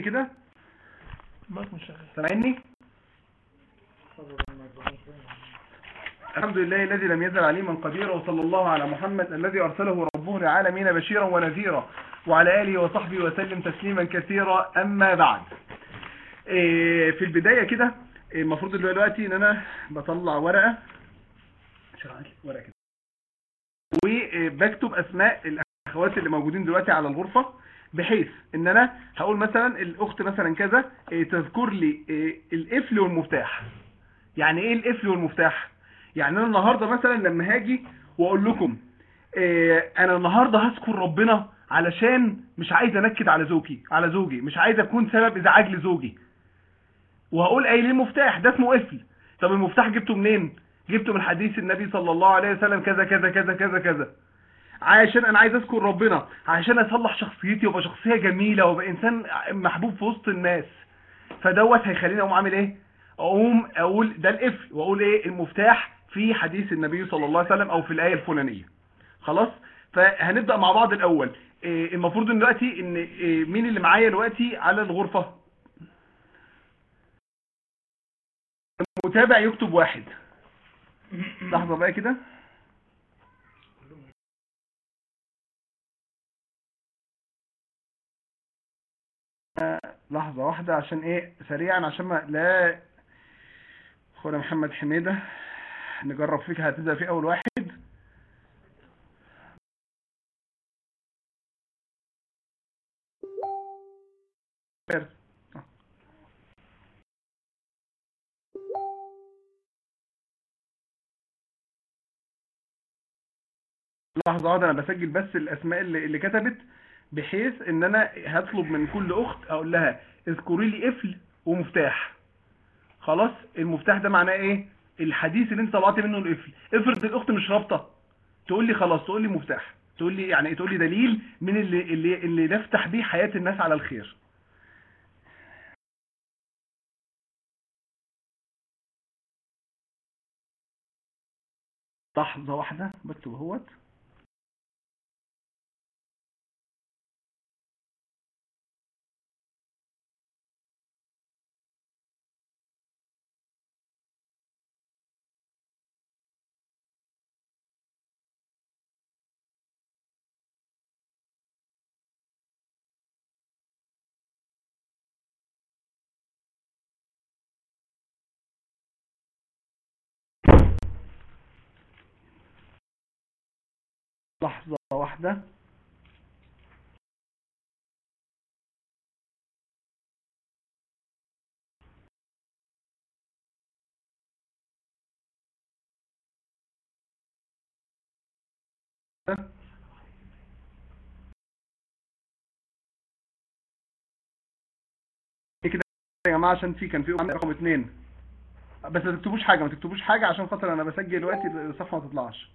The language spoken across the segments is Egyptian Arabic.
كده المايك مش شغال سامعني الحمد لله الذي لم يزل عليما قديرا وصلى الله على محمد الذي أرسله ربه للعالمين بشيرا ونذيرا وعلى آله وصحبه وسلم تسليما كثيرا أما بعد إيه، في البداية كده إيه، المفروض دلوقتي ان انا بطلع ورقة شرعت لي ورقة كده وبكتب اسماء الاخوات اللي موجودين دلوقتي على الغرفة بحيث ان انا هقول مثلا الاخت مثلا كذا إيه، تذكر لي إيه، القفل والمفتاح يعني ايه القفل والمفتاح يعني انا النهارده مثلا لما هاجي واقول لكم إيه، انا النهارده هذكر ربنا علشان مش عايز انكد على زوجي على زوجي مش عايز اكون سبب ازعاج لزوجي وهقول قايل المفتاح ده اسمه قفل طب المفتاح جبته منين جبته من حديث النبي صلى الله عليه وسلم كذا كذا كذا كذا كذا عشان انا عايز اذكر ربنا عشان اصلح شخصيتي وابقى شخصيه جميله وابقى انسان محبوب في وسط الناس فدوت هيخليني اقوم عامل ايه اقوم اقول ده القفل واقول ايه المفتاح في حديث النبي صلى الله عليه وسلم او في الايه الفلانيه خلاص فهنبدا مع بعض الاول إيه المفروض ان دلوقتي ان إيه مين اللي معايا دلوقتي على الغرفه المتابع يكتب واحد لحظه بقى كده آه، لحظة واحدة عشان ايه سريعا عشان ما لا اخونا محمد حميدة نجرب فيك هتبدأ في اول واحد لحظة واحدة انا بسجل بس الاسماء اللي, اللي كتبت بحيث ان انا هطلب من كل اخت اقول لها اذكري لي قفل ومفتاح خلاص المفتاح ده معناه ايه الحديث اللي انت طلعت منه القفل افرض الاخت مش رابطه تقول لي خلاص تقول لي مفتاح تقول لي يعني تقول لي دليل من اللي اللي اللي نفتح بيه حياة الناس على الخير لحظة واحدة بكتب اهوت لحظة واحدة إيه كده يا جماعة عشان في كان في رقم اتنين بس ما تكتبوش حاجة ما تكتبوش حاجة عشان خاطر انا بسجل دلوقتي الصفحة ما تطلعش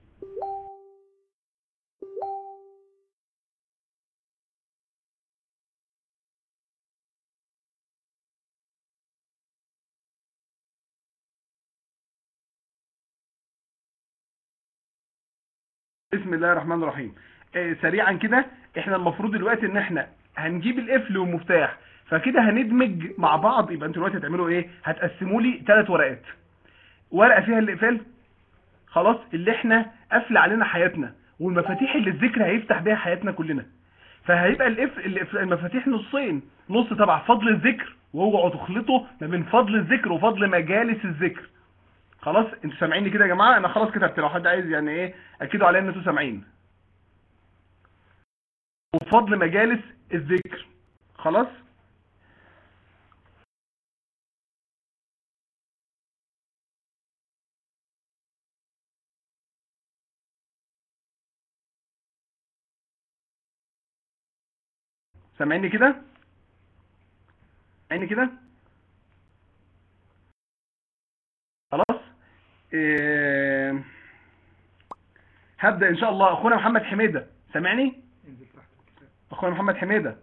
بسم الله الرحمن الرحيم آه سريعا كده احنا المفروض دلوقتي ان احنا هنجيب القفل والمفتاح فكده هندمج مع بعض يبقى انتوا دلوقتي هتعملوا ايه هتقسموا لي ثلاث ورقات ورقه فيها الاقفال خلاص اللي احنا قافله علينا حياتنا والمفاتيح اللي الذكر هيفتح بيها حياتنا كلنا فهيبقى القفل المفاتيح نصين نص تبع فضل الذكر واوعوا تخلطوا ما بين فضل الذكر وفضل مجالس الذكر خلاص انتوا سامعيني كده يا جماعه انا خلاص كتبت لو حد عايز يعني ايه اكدوا عليا ان انتوا سامعين وفضل مجالس الذكر خلاص سامعيني كده عيني كده خلاص إيه... هبدأ ان شاء الله اخونا محمد حميدة سامعني اخونا محمد حميدة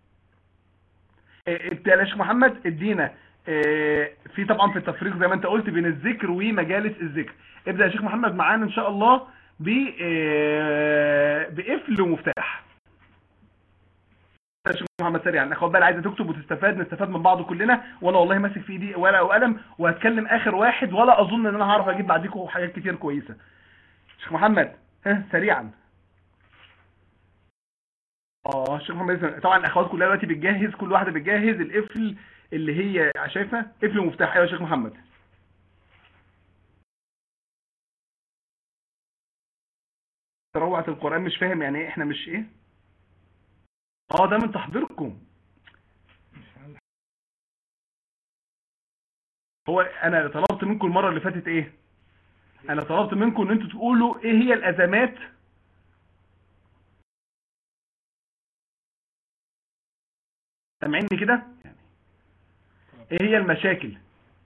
إيه ابتدى يا شيخ محمد ادينا إيه في طبعا في التفريق زي ما انت قلت بين الذكر ومجالس الذكر ابدأ يا شيخ محمد معانا ان شاء الله ب إيه بقفل ومفتاح يا شيخ محمد سريعا الاخوات بقى اللي عايزه تكتب وتستفاد نستفاد من بعض كلنا وانا والله ماسك في ايدي ورقه وقلم وهتكلم اخر واحد ولا اظن ان انا هعرف اجيب بعديكم حاجات كتير كويسه شيخ محمد ها سريعا اه شيخ محمد اسمع. طبعا الاخوات كلها دلوقتي بتجهز كل واحده بتجهز القفل اللي هي شايفه قفل ومفتاح ايوه يا شيخ محمد روعة القرآن مش فاهم يعني ايه احنا مش ايه اه ده من تحضيركم هو انا طلبت منكم المرة اللي فاتت ايه انا طلبت منكم ان انتوا تقولوا ايه هي الازمات سامعيني كده ايه هي المشاكل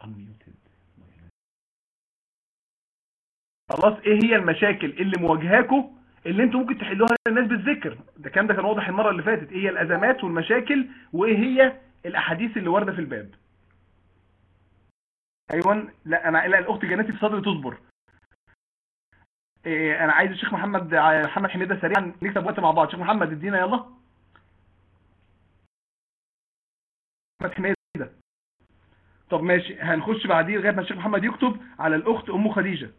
خلاص ايه هي المشاكل اللي مواجهاكم اللي انتوا ممكن تحلوها للناس بالذكر ده كان ده كان واضح المره اللي فاتت ايه هي الازمات والمشاكل وايه هي الاحاديث اللي وارده في الباب ايوه لا انا لا الاخت جناتي في صدري تصبر إيه انا عايز الشيخ محمد محمد حميده سريعا نكسب وقت مع بعض شيخ محمد ادينا يلا محمد حميده طب ماشي هنخش بعديه لغايه ما الشيخ محمد يكتب على الاخت ام خديجه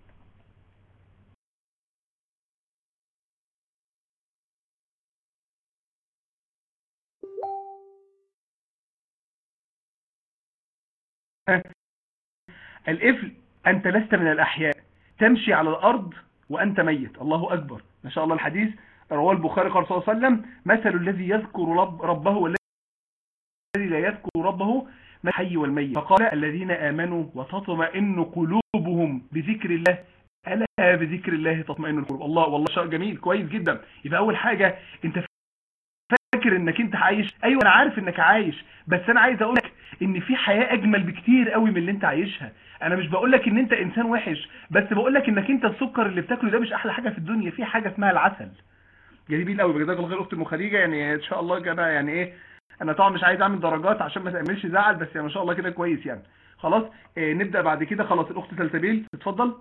الإفل أنت لست من الأحياء تمشي على الأرض وأنت ميت الله أكبر ما شاء الله الحديث رواه البخاري قال صلى الله عليه وسلم مثل الذي يذكر رب ربه والذي لا يذكر ربه ما الحي والميت فقال الذين آمنوا وتطمئن قلوبهم بذكر الله ألا بذكر الله تطمئن القلوب الله والله شيء جميل كويس جدا يبقى أول حاجة أنت فاكر انك انت عايش ايوه انا عارف انك عايش بس انا عايز اقول لك ان في حياه اجمل بكتير قوي من اللي انت عايشها انا مش بقول لك ان انت انسان وحش بس بقول لك انك انت السكر اللي بتاكله ده مش احلى حاجه في الدنيا في حاجه اسمها العسل جميل قوي جزاك الله خير اختي ام خديجه يعني ان شاء الله كده يعني ايه انا طبعا مش عايز اعمل درجات عشان ما تعملش زعل بس يعني ما شاء الله كده كويس يعني خلاص آه نبدا بعد كده خلاص الاخت سلسبيل اتفضل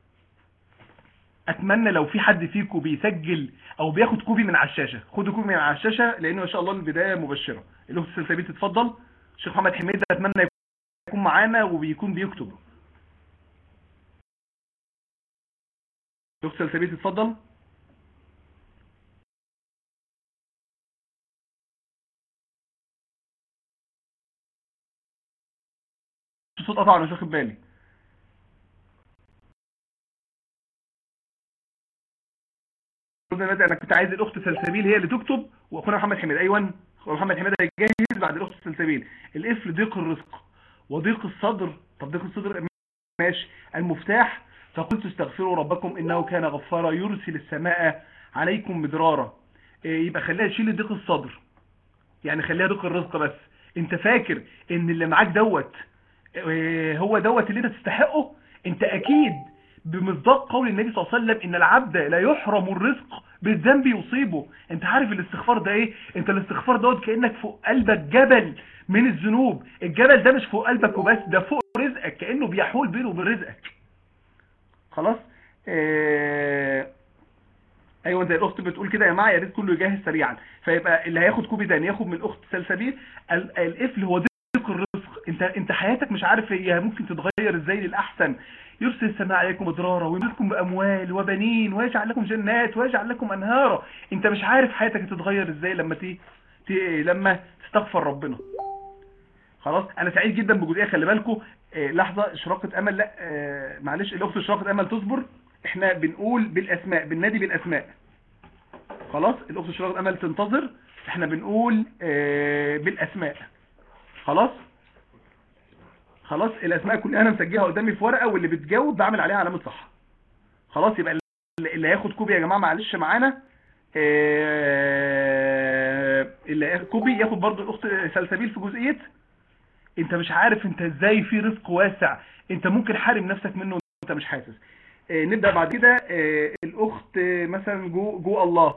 اتمنى لو في حد فيكم بيسجل او بياخد كوبي من على الشاشه خدوا كوبي من على الشاشه لان ما شاء الله البدايه مبشره الاخت سلسبيل تتفضل الشيخ محمد حميد اتمنى يكون معانا وبيكون بيكتب الاخت سلسبيل تتفضل الصوت قطع انا مش واخد بالي انا كنت عايز الاخت سلسبيل هي اللي تكتب واخونا محمد حميد ايوه محمد حميد هيجهز بعد الاخت سلسبيل القفل ضيق الرزق وضيق الصدر طب ضيق الصدر ماشي المفتاح فقلت استغفروا ربكم انه كان غفارا يرسل السماء عليكم مدرارا إيه يبقى خليها تشيل ضيق الصدر يعني خليها ضيق الرزق بس انت فاكر ان اللي معاك دوت إيه هو دوت اللي انت تستحقه انت اكيد بمصداق قول النبي صلى الله عليه وسلم ان العبد لا يحرم الرزق بالذنب يصيبه انت عارف الاستغفار ده ايه انت الاستغفار دوت كانك فوق قلبك جبل من الذنوب الجبل ده مش فوق قلبك وبس ده فوق رزقك كانه بيحول بينه وبين رزقك خلاص اه... ايوه زي الاخت بتقول كده يا جماعه يا ريت كله يجهز سريعا فيبقى اللي هياخد كوبي ده ياخد من الاخت سلسبيل القفل هو ضيق الرزق انت انت حياتك مش عارف هي ممكن تتغير ازاي للاحسن يرسل السماء عليكم مدرارا ويمدكم باموال وبنين ويجعل لكم جنات ويجعل لكم انهارا انت مش عارف حياتك هتتغير ازاي لما تي... تي... لما تستغفر ربنا خلاص انا سعيد جدا بجزئيه خلي بالكم آه لحظه اشراقه امل لا آه معلش الاخت اشراقه امل تصبر احنا بنقول بالاسماء بالنادي بالاسماء خلاص الاخت اشراقه امل تنتظر احنا بنقول آه بالاسماء خلاص خلاص الاسماء كلها انا مسجلها قدامي في ورقه واللي بتجاوب بعمل عليها علامه صح خلاص يبقى اللي هياخد كوبي يا جماعه معلش معانا اللي هياخد كوبي ياخد برضو الاخت سلسبيل في جزئيه انت مش عارف انت ازاي في رزق واسع انت ممكن حارم نفسك منه وانت مش حاسس نبدا بعد كده الاخت مثلا جو جو الله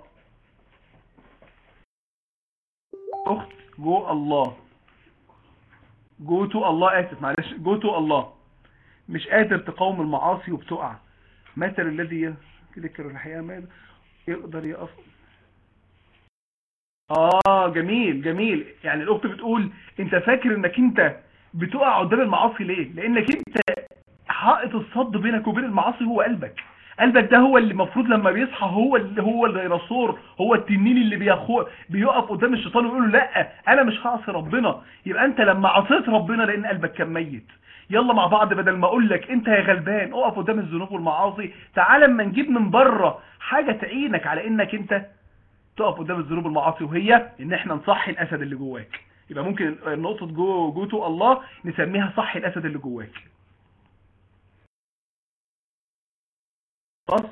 اخت جو الله جو تو الله اسف معلش جو تو الله مش قادر تقاوم المعاصي وبتقع مثل الذي يذكر الحياة ما يقدر يقف اه جميل جميل يعني الاخت بتقول انت فاكر انك انت بتقع قدام المعاصي ليه لانك انت حائط الصد بينك وبين المعاصي هو قلبك قلبك ده هو اللي المفروض لما بيصحى هو اللي هو الديناصور هو التنين اللي بيخو بيقف قدام الشيطان ويقول له لا انا مش هعصي ربنا يبقى انت لما عصيت ربنا لان قلبك كان ميت يلا مع بعض بدل ما اقول لك انت يا غلبان اقف قدام الذنوب والمعاصي تعال اما نجيب من بره حاجه تعينك على انك انت تقف قدام الذنوب والمعاصي وهي ان احنا نصحي الاسد اللي جواك يبقى ممكن نقطه جو جوتو الله نسميها صحي الاسد اللي جواك خلاص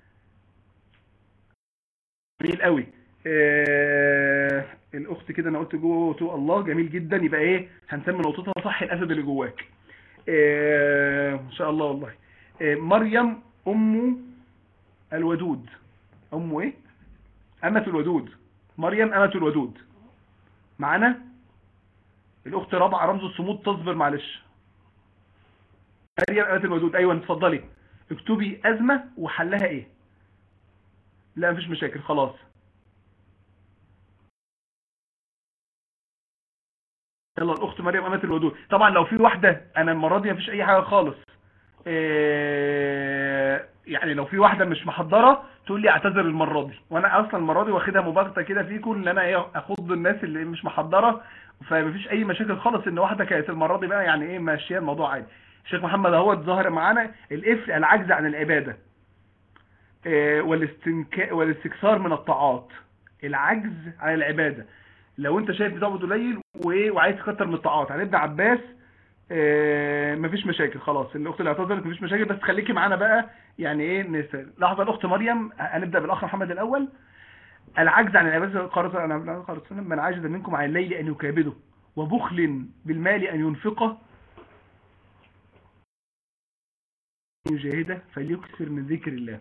جميل قوي آه الاخت كده انا قلت جوتو الله جميل جدا يبقى ايه هنسمي نقطتها صحي الاسد اللي جواك آه ان شاء الله والله آه مريم ام الودود ام ايه أمة الودود مريم أمة الودود معانا الأخت رابعة رمز الصمود تصبر معلش مريم أمة الودود أيوة اتفضلي اكتبي أزمة وحلها إيه لا مفيش مشاكل خلاص يلا الأخت مريم أمة الودود طبعا لو في واحدة أنا المرة دي مفيش أي حاجة خالص إيه يعني لو في واحدة مش محضرة تقول لي اعتذر المرة دي وانا اصلا المرة دي واخدها مباغتة كده فيكم ان انا ايه اخض الناس اللي مش محضرة فمفيش اي مشاكل خالص ان واحدة كانت المرة دي بقى يعني ايه ماشيه الموضوع عادي الشيخ محمد اهوت ظاهر معانا القفل العجز عن العبادة إيه والاستنكاء والاستكثار من الطاعات العجز عن العبادة لو انت شايف بتعبد قليل وايه وعايز تكتر من الطاعات عن ابن عباس آه مفيش مشاكل خلاص الاخت اللي اعتذرت مفيش مشاكل بس خليكي معانا بقى يعني ايه نسال لحظه الاخت مريم هنبدا بالاخ محمد الاول العجز عن العباده قالت انا قالت من عجز منكم عن الليل ان يكابده وبخل بالمال ان ينفقه يجاهده فليكثر من ذكر الله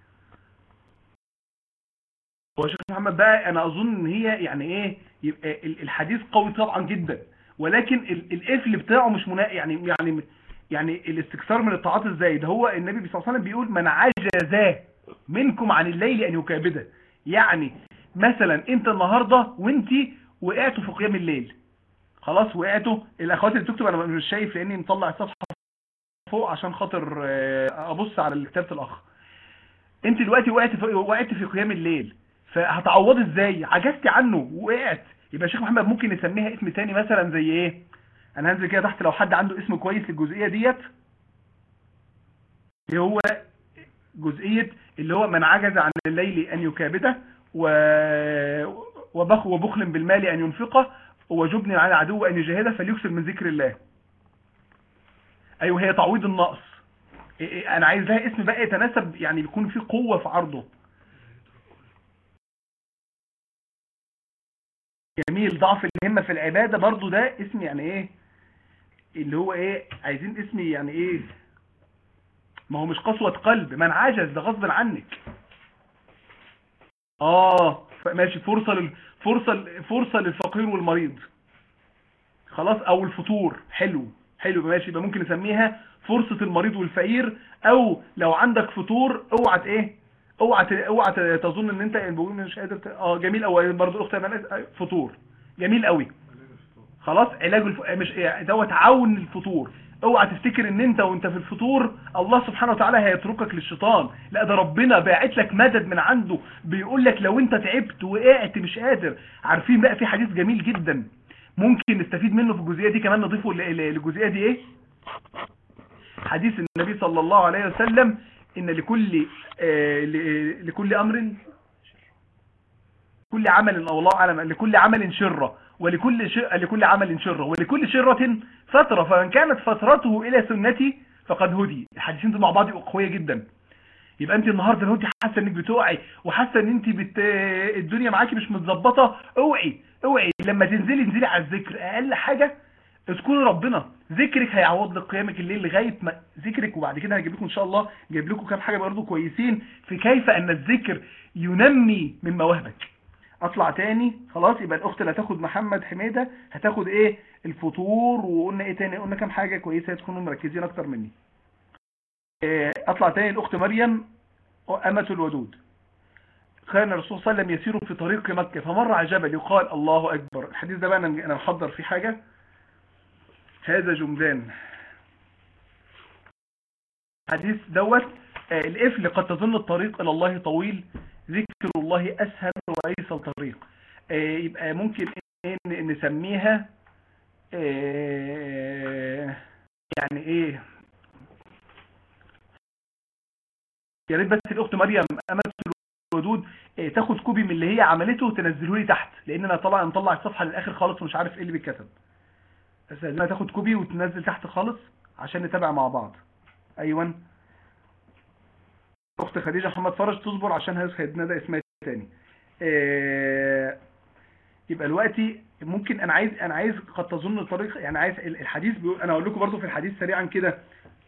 هو شيخ محمد بقى انا اظن ان هي يعني ايه يبقى الحديث قوي طبعا جدا ولكن القفل بتاعه مش منا يعني يعني يعني الاستكثار من الطاعات ازاي ده هو النبي صلى الله عليه وسلم بيقول من عجز منكم عن الليل ان يكابده يعني مثلا انت النهارده وانت وقعتوا في قيام الليل خلاص وقعتوا الاخوات اللي بتكتب انا مش شايف لاني مطلع الصفحه فوق عشان خاطر ابص على كتابه الاخ انت دلوقتي وقعت في وقعت في قيام الليل فهتعوضي ازاي عجزتي عنه وقعت يبقى شيخ محمد ممكن نسميها اسم تاني مثلا زي ايه انا هنزل كده تحت لو حد عنده اسم كويس للجزئيه ديت اللي هو جزئيه اللي هو من عجز عن الليل ان يكابده و وبخ وبخل بالمال ان ينفقه وجبن على العدو ان يجاهده فليكسر من ذكر الله ايوه هي تعويض النقص انا عايز لها اسم بقى يتناسب يعني بيكون في قوه في عرضه جميل ضعف الهمة في العبادة برضو ده اسم يعني ايه اللي هو ايه عايزين اسم يعني ايه ما هو مش قسوة قلب من عجز ده غصب عنك اه ماشي فرصة لل... فرصة فرصة للفقير والمريض خلاص او الفطور حلو حلو ماشي يبقى ممكن نسميها فرصة المريض والفقير او لو عندك فطور اوعى ايه اوعى اوعى تظن ان انت بقول مش قادر اه جميل قوي برضه الاخت فطور جميل قوي خلاص علاج الف... مش دوت عون الفطور اوعى تفتكر ان انت وانت في الفطور الله سبحانه وتعالى هيتركك للشيطان لا ده ربنا باعت لك مدد من عنده بيقول لك لو انت تعبت وقعت مش قادر عارفين بقى في حديث جميل جدا ممكن نستفيد منه في الجزئيه دي كمان نضيفه للجزئيه دي ايه حديث النبي صلى الله عليه وسلم ان لكل آه لكل امر كل عمل او الله اعلم لكل عمل شره ولكل ش... لكل عمل شره ولكل شره فتره فمن كانت فترته الى سنتي فقد هدي الحديثين دول مع بعض قويه جدا يبقى انت النهارده لو انت حاسه انك بتوعي وحاسه ان انت بت... الدنيا معاكي مش متظبطه اوعي اوعي لما تنزلي انزلي على الذكر اقل حاجه اذكري ربنا ذكرك هيعوض لك قيامك الليل لغايه ما ذكرك وبعد كده هجيب لكم ان شاء الله جايب لكم كام حاجه برضه كويسين في كيف ان الذكر ينمي من مواهبك اطلع تاني خلاص يبقى الاخت اللي هتاخد محمد حميده هتاخد ايه الفطور وقلنا ايه تاني قلنا كام حاجه كويسه تكونوا مركزين اكتر مني اطلع تاني الاخت مريم امه الودود كان الرسول صلى الله عليه وسلم يسير في طريق مكة فمر على جبل يقال الله أكبر الحديث ده بقى أنا أنا محضر فيه حاجة هذا جمدان حديث دوت آه، القفل قد تظن الطريق إلى الله طويل ذكر الله أسهل وأيسر طريق آه، يبقى ممكن إيه ن- نسميها آه، يعني ايه يا ريت بس الاخت مريم امل الودود إيه تاخد كوبي من اللي هي عملته وتنزله لي تحت لان انا طلع مطلع الصفحه للاخر خالص ومش عارف ايه اللي بيتكتب بس لازم تاخد كوبي وتنزل تحت خالص عشان نتابع مع بعض ايوه اخت خديجه محمد فرج تصبر عشان هيتندى اسمها تاني إيه يبقى دلوقتي ممكن انا عايز انا عايز قد تظن الطريق يعني عايز الحديث بيقول انا اقول لكم برضو في الحديث سريعا كده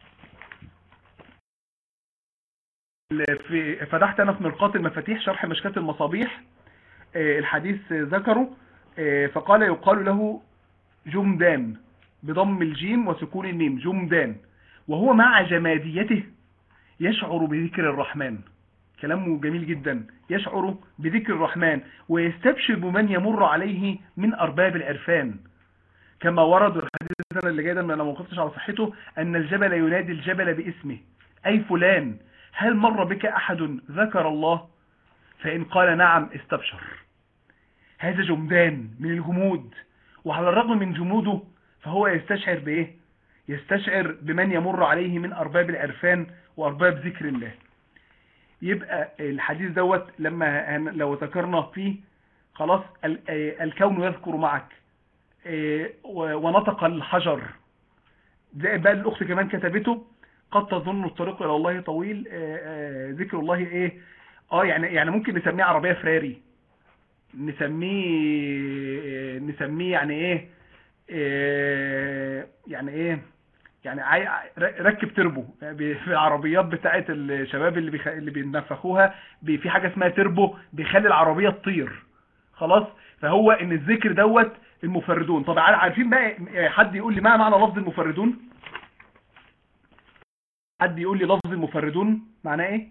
في فتحت انا في مرقات المفاتيح شرح مشكاة المصابيح آه، الحديث ذكره آه، فقال يقال له جمدان بضم الجيم وسكون الميم جمدان وهو مع جماديته يشعر بذكر الرحمن كلامه جميل جدا يشعر بذكر الرحمن ويستبشر بمن يمر عليه من أرباب العرفان كما ورد الحديث السنة اللي جاي ده انا ما وقفتش على صحته أن الجبل ينادي الجبل باسمه أي فلان هل مر بك أحد ذكر الله فإن قال نعم استبشر هذا جمدان من الجمود وعلى الرغم من جموده فهو يستشعر بإيه يستشعر بمن يمر عليه من أرباب العرفان وأرباب ذكر الله يبقى الحديث دوت لما هن- لو ذكرنا فيه خلاص ال- آه، الكون يذكر معك آه، و- ونطق الحجر زي بقى الأخت كمان كتبته قد تظن الطريق إلى الله طويل آه، آه، ذكر الله إيه اه يعني يعني ممكن نسميه عربية فراري نسميه نسميه يعني ايه آه، يعني ايه يعني عاي... ركب تربو يعني في العربيات بتاعت الشباب اللي بيخ... اللي بينفخوها بي... في حاجه اسمها تربو بيخلي العربيه تطير خلاص فهو ان الذكر دوت المفردون طب عار- عارفين بقى حد يقول لي ما معنى لفظ المفردون حد يقول لي لفظ المفردون معناه ايه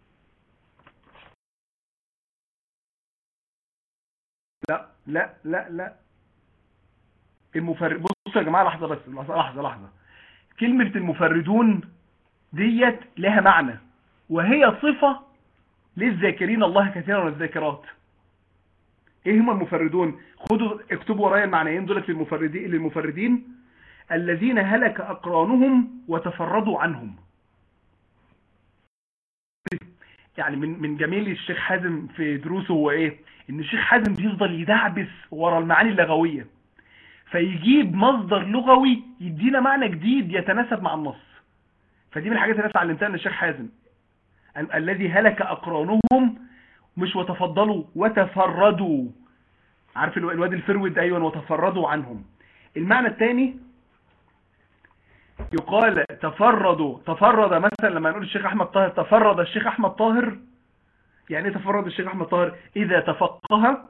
لا لا لا لا المفرد بصوا يا جماعه لحظه بس لحظه لحظه, لحظة. كلمة المفردون ديت لها معنى وهي صفة للذاكرين الله كثيرا والذاكرات ايه هم المفردون خدوا اكتبوا ورايا المعنيين دولت للمفردين للمفردين الذين هلك اقرانهم وتفردوا عنهم يعني من من جميل الشيخ حازم في دروسه هو ايه ان الشيخ حازم بيفضل يدعبس ورا المعاني اللغويه فيجيب مصدر لغوي يدينا معنى جديد يتناسب مع النص فدي من الحاجات اللي انا اتعلمتها من الشيخ حازم ال- الذي هلك اقرانهم مش وتفضلوا وتفردوا عارف الو- الواد الفرود ايوه وتفردوا عنهم المعنى الثاني يقال تفردوا تفرد مثلا لما نقول الشيخ احمد طاهر تفرد الشيخ احمد طاهر يعني ايه تفرد الشيخ احمد طاهر اذا تفقه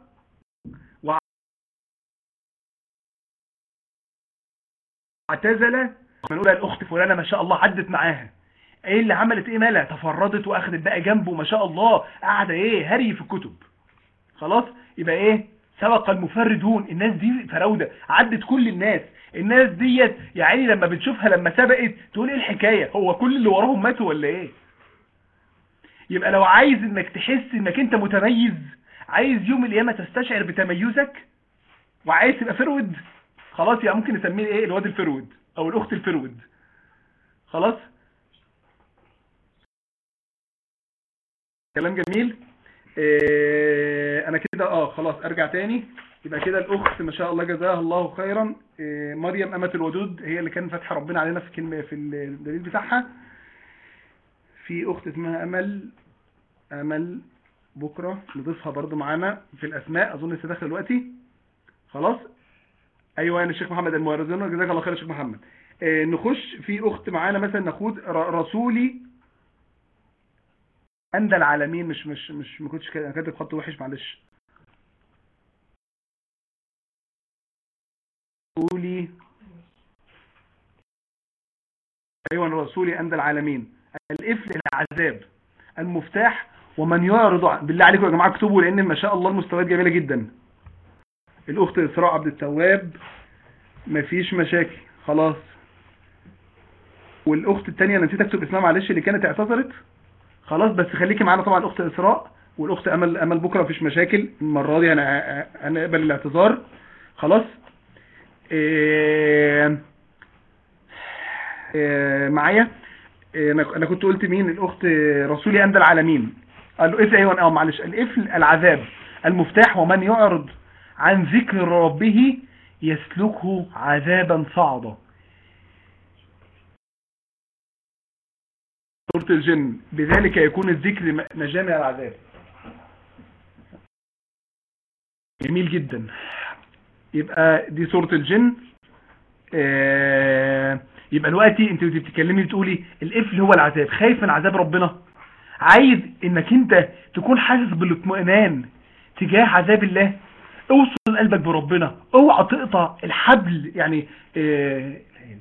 اعتزل نقول الاخت فلانه ما شاء الله عدت معاها ايه اللي عملت ايه مالها تفردت واخدت بقى جنبه ما شاء الله قاعده ايه هري في الكتب خلاص يبقى ايه سبق المفردون الناس دي فراوده عدت كل الناس الناس ديت يعني لما بتشوفها لما سبقت تقول ايه الحكايه هو كل اللي وراهم ماتوا ولا ايه يبقى لو عايز انك تحس انك انت متميز عايز يوم القيامه تستشعر بتميزك وعايز تبقى فرود خلاص يعني ممكن نسميه ايه الواد الفرود او الاخت الفرود خلاص كلام جميل إيه انا كده اه خلاص ارجع تاني يبقى كده الاخت ما شاء الله جزاها الله خيرا إيه مريم امة الودود هي اللي كان فاتحه ربنا علينا في كلمه في الدليل بتاعها في اخت اسمها امل امل بكره نضيفها برضو معانا في الاسماء اظن لسه داخل دلوقتي خلاص ايوه انا الشيخ محمد الموردون جزاك الله خير يا شيخ محمد آه نخش في اخت معانا مثلا ناخد ر- رسولي اندى العالمين مش مش مش ما كنتش كده انا كاتب خط وحش معلش رسولي ايوه رسولي اندى العالمين الافل العذاب المفتاح ومن يعرض عن بالله عليكم يا جماعه اكتبوا لان ما شاء الله المستويات جميله جدا الاخت اسراء عبد التواب مفيش مشاكل خلاص والاخت الثانيه انا نسيت اكتب اسمها معلش اللي كانت اعتذرت خلاص بس خليكي معانا طبعا الاخت اسراء والاخت امل امل بكره مفيش مشاكل المره دي انا انا اقبل الاعتذار خلاص إيه إيه معايا إيه انا أنا كنت قلت مين الاخت رسولي اندى العالمين قال له ايه ايوه اه معلش القفل العذاب المفتاح ومن يعرض عن ذكر ربه يسلكه عذابا صعدا سورة الجن بذلك يكون الذكر نجاة من العذاب جميل جدا يبقى دي سورة الجن آه يبقى دلوقتي انت بتتكلمي بتقولي القفل هو العذاب خايف من عذاب ربنا عايز انك انت تكون حاسس بالاطمئنان تجاه عذاب الله اوصل قلبك بربنا اوعى تقطع الحبل يعني آه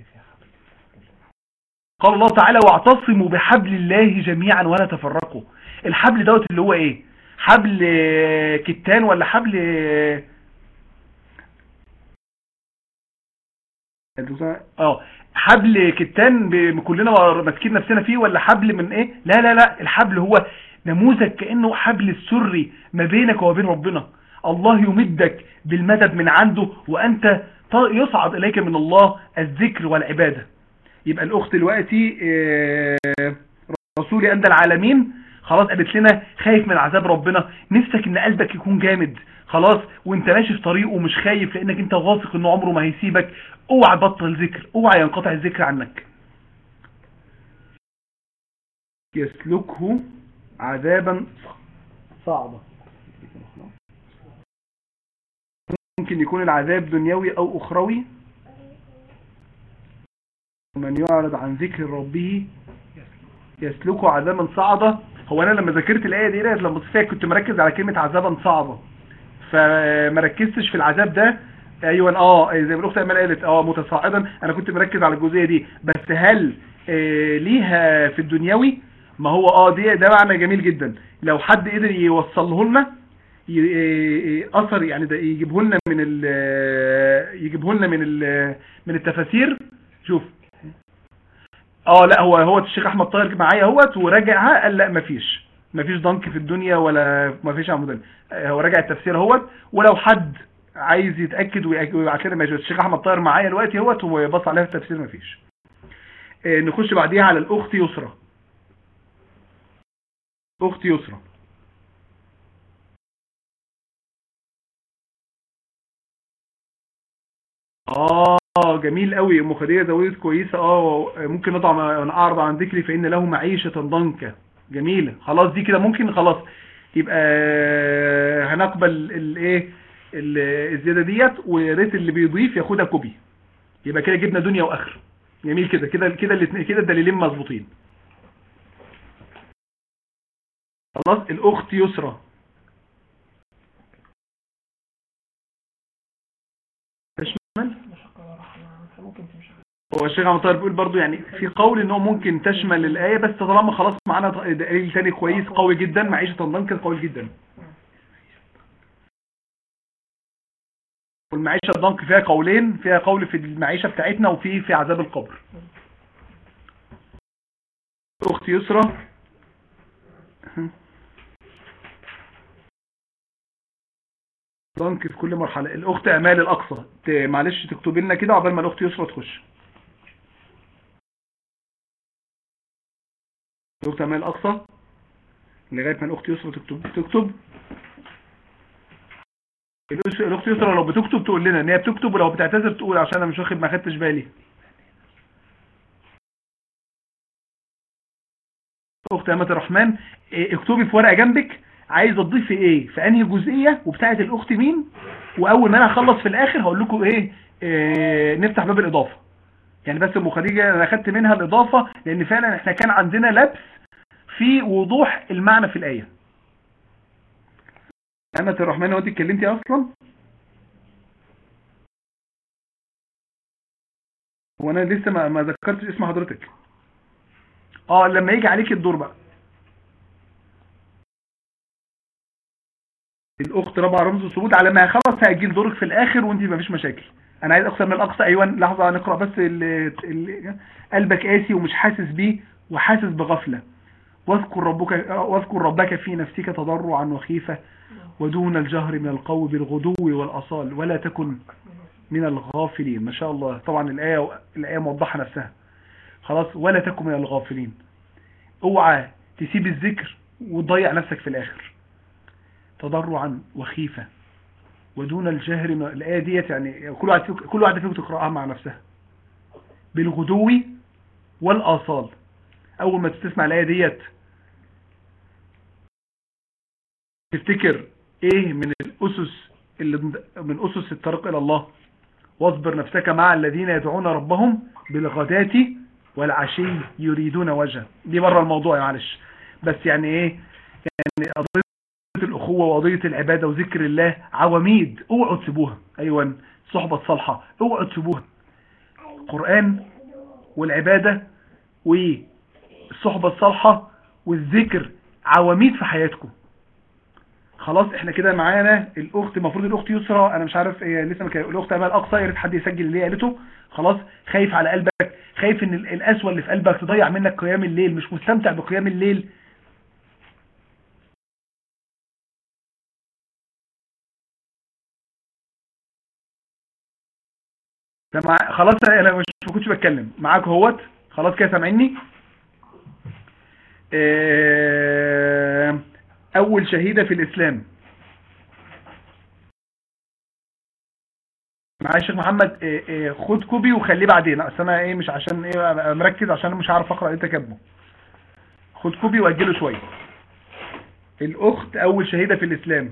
قال الله تعالى واعتصموا بحبل الله جميعا ولا تفرقوا الحبل دوت اللي هو ايه حبل آه، كتان ولا حبل آه، اه حبل كتان ب- كلنا ماسكين نفسنا فيه ولا حبل من ايه لا لا لا الحبل هو نموذج كأنه حبل السري ما بينك وبين ربنا الله يمدك بالمدد من عنده وانت ط- يصعد اليك من الله الذكر والعبادة يبقى الاخت دلوقتي آه، رسولي أندى العالمين خلاص قالت لنا خايف من عذاب ربنا نفسك ان قلبك يكون جامد خلاص وانت ماشي في طريقه ومش خايف لانك انت واثق انه عمره ما هيسيبك اوعى تبطل ذكر اوعى ينقطع الذكر عنك يسلكه عذابا صعبا ممكن يكون العذاب دنيوي او اخروي ومن يعرض عن ذكر ربه يسلكه عذابا صعدا هو انا لما ذاكرت الايه دي لما بصيت فيها كنت مركز على كلمه عذابا صعبا فما ركزتش في العذاب ده ايوه اه زي ما الاخت امال قالت اه متصاعدا انا كنت مركز على الجزئيه دي بس هل آه ليها في الدنيوي ما هو اه دي ده معنى جميل جدا لو حد قدر يوصله لنا ي- ي- اثر يعني ده يجيبه لنا من ال يجيبه لنا من ال من التفاسير شوف اه لا هو هو الشيخ احمد طاهر معايا اهوت وراجعها قال لا مفيش مفيش ضنك في الدنيا ولا مفيش عمودين آه، هو راجع التفسير اهوت ولو حد عايز يتاكد ويأك- ويبعت لنا ماشي الشيخ احمد طاهر معايا دلوقتي اهوت وبص عليها في التفسير مفيش آه، نخش بعديها على الاخت يسرى اخت يسرى اه جميل قوي ام خديجه زودت كويسه اه ممكن نضع انا اعرض عن ذكري فان له معيشه ضنكا جميله خلاص دي كده ممكن خلاص يبقى هنقبل الايه ال- الزياده ديت ويا ريت اللي بيضيف ياخدها كوبي يبقى كده جبنا دنيا واخره جميل كده كده كده الاثنين كده الدليلين مظبوطين خلاص الاخت يسرى تشمل مشقة ولا رحمة ممكن تمشي هو الشيخ عبد الطاهر بيقول برضو يعني في قول ان هو ممكن تشمل الايه بس طالما خلاص معانا دليل تاني كويس قوي جدا معيشه ضنكا قوي جدا والمعيشه الضنك فيها قولين فيها قول في المعيشه بتاعتنا وفي في عذاب القبر اختي يسرى ضنك في كل مرحله الاخت امال الاقصى ت- معلش تكتبي لنا كده عقبال ما الاخت يسرى تخش الاخت امال الاقصى لغايه ما الاخت يسرى تكتب تكتب الأس- الاخت يسرى لو بتكتب تقول لنا ان هي بتكتب ولو بتعتذر تقول عشان انا مش واخد ما خدتش بالي اخت امة الرحمن إيه، اكتبي في ورقه جنبك عايزه تضيفي ايه في انهي جزئيه وبتاعه الاخت مين واول ما انا اخلص في الاخر هقول لكم ايه, إيه نفتح باب الاضافه يعني بس ام خديجه انا اخدت منها الاضافه لان فعلا احنا كان عندنا لبس في وضوح المعنى في الايه امة الرحمن هو انت اتكلمتي اصلا هو انا لسه ما ما ذكرتش اسم حضرتك اه لما يجي عليك الدور بقى الاخت رابعه رمز الثبوت على ما خلاص هيجي دورك في الاخر وانت مفيش مشاكل انا عايز اكثر من الاقصى ايوه لحظه نقرا بس ال ال قلبك قاسي ومش حاسس بيه وحاسس بغفله واذكر ربك واذكر ربك في نفسك تضرعا وخيفه ودون الجهر من القول بالغدو والاصال ولا تكن من الغافلين ما شاء الله طبعا الايه الايه موضحه نفسها خلاص ولا تكن من الغافلين اوعى تسيب الذكر وتضيع نفسك في الاخر تضرعا وخيفه ودون الجهر من الآية ديت يعني كل واحد فيك كل واحدة فيكم تقرأها مع نفسها بالغدو والآصال أول ما تسمع الآية ديت تفتكر إيه من الأسس اللي من أسس الطريق إلى الله واصبر نفسك مع الذين يدعون ربهم بالغداة والعشي يريدون وجهه دي بره الموضوع معلش بس يعني إيه يعني قضية الأخوة وقضية العبادة وذكر الله عواميد اوعوا تسيبوها أيوة الصحبة الصالحة اوعوا تسيبوها القرآن والعبادة والصحبة الصالحة والذكر عواميد في حياتكم خلاص احنا كده معانا الاخت المفروض الاخت يسرى انا مش عارف ايه لسه مك... الاخت امال اقصى يا ريت حد يسجل اللي هي قالته خلاص خايف على قلبك خايف ان القسوه اللي في قلبك تضيع منك قيام الليل مش مستمتع بقيام الليل سمع... خلاص انا مش ما كنتش بتكلم معاك اهوت خلاص كده سامعيني اه... اول شهيدة في الاسلام معايا الشيخ محمد اه اه خد كوبي وخليه بعدين اصل انا ايه مش عشان ايه مركز عشان مش عارف اقرا انت كاتبه خد كوبي واجله شويه الاخت اول شهيدة في الاسلام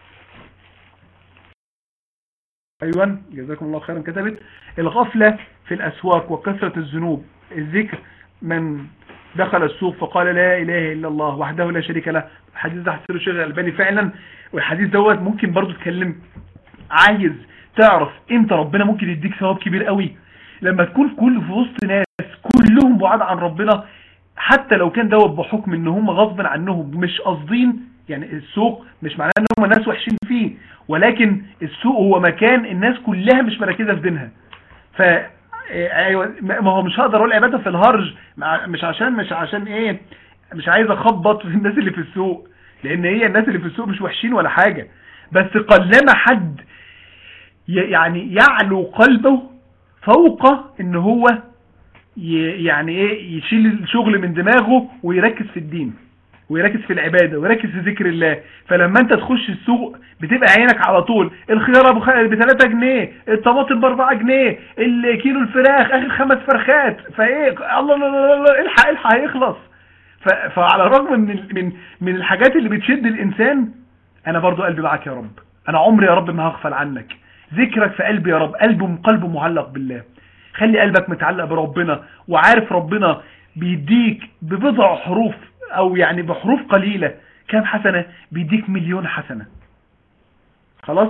ايوه جزاكم الله خيرا كتبت الغفلة في الاسواق وكثرة الذنوب الذكر من دخل السوق فقال لا اله الا الله وحده لا شريك له الحديث ده حسيره الشيخ الالباني فعلا والحديث دوت ممكن برضو تكلم عايز تعرف امتى ربنا ممكن يديك ثواب كبير قوي لما تكون كل في وسط ناس كلهم بعاد عن ربنا حتى لو كان دوت بحكم ان هم غصب عنهم مش قاصدين يعني السوق مش معناه ان هم ناس وحشين فيه ولكن السوق هو مكان الناس كلها مش مركزه في دينها ف ايوه ما هو مش هقدر اقول عباده في الهرج مش عشان مش عشان ايه مش عايز اخبط في الناس اللي في السوق لان هي الناس اللي في السوق مش وحشين ولا حاجه بس قلما حد يعني يعلو قلبه فوق ان هو يعني ايه يشيل الشغل من دماغه ويركز في الدين ويركز في العبادة ويركز في ذكر الله فلما انت تخش السوق بتبقى عينك على طول الخيارة ب 3 جنيه الطماطم ب 4 جنيه الكيلو الفراخ اخر خمس فرخات فايه الله الله الله, الله الحق الحق هيخلص فعلى الرغم من من من الحاجات اللي بتشد الانسان انا برضو قلبي معاك يا رب انا عمري يا رب ما هغفل عنك ذكرك في قلبي يا رب قلبه قلبه معلق بالله خلي قلبك متعلق بربنا وعارف ربنا بيديك ببضع حروف او يعني بحروف قليلة كام حسنة بيديك مليون حسنة خلاص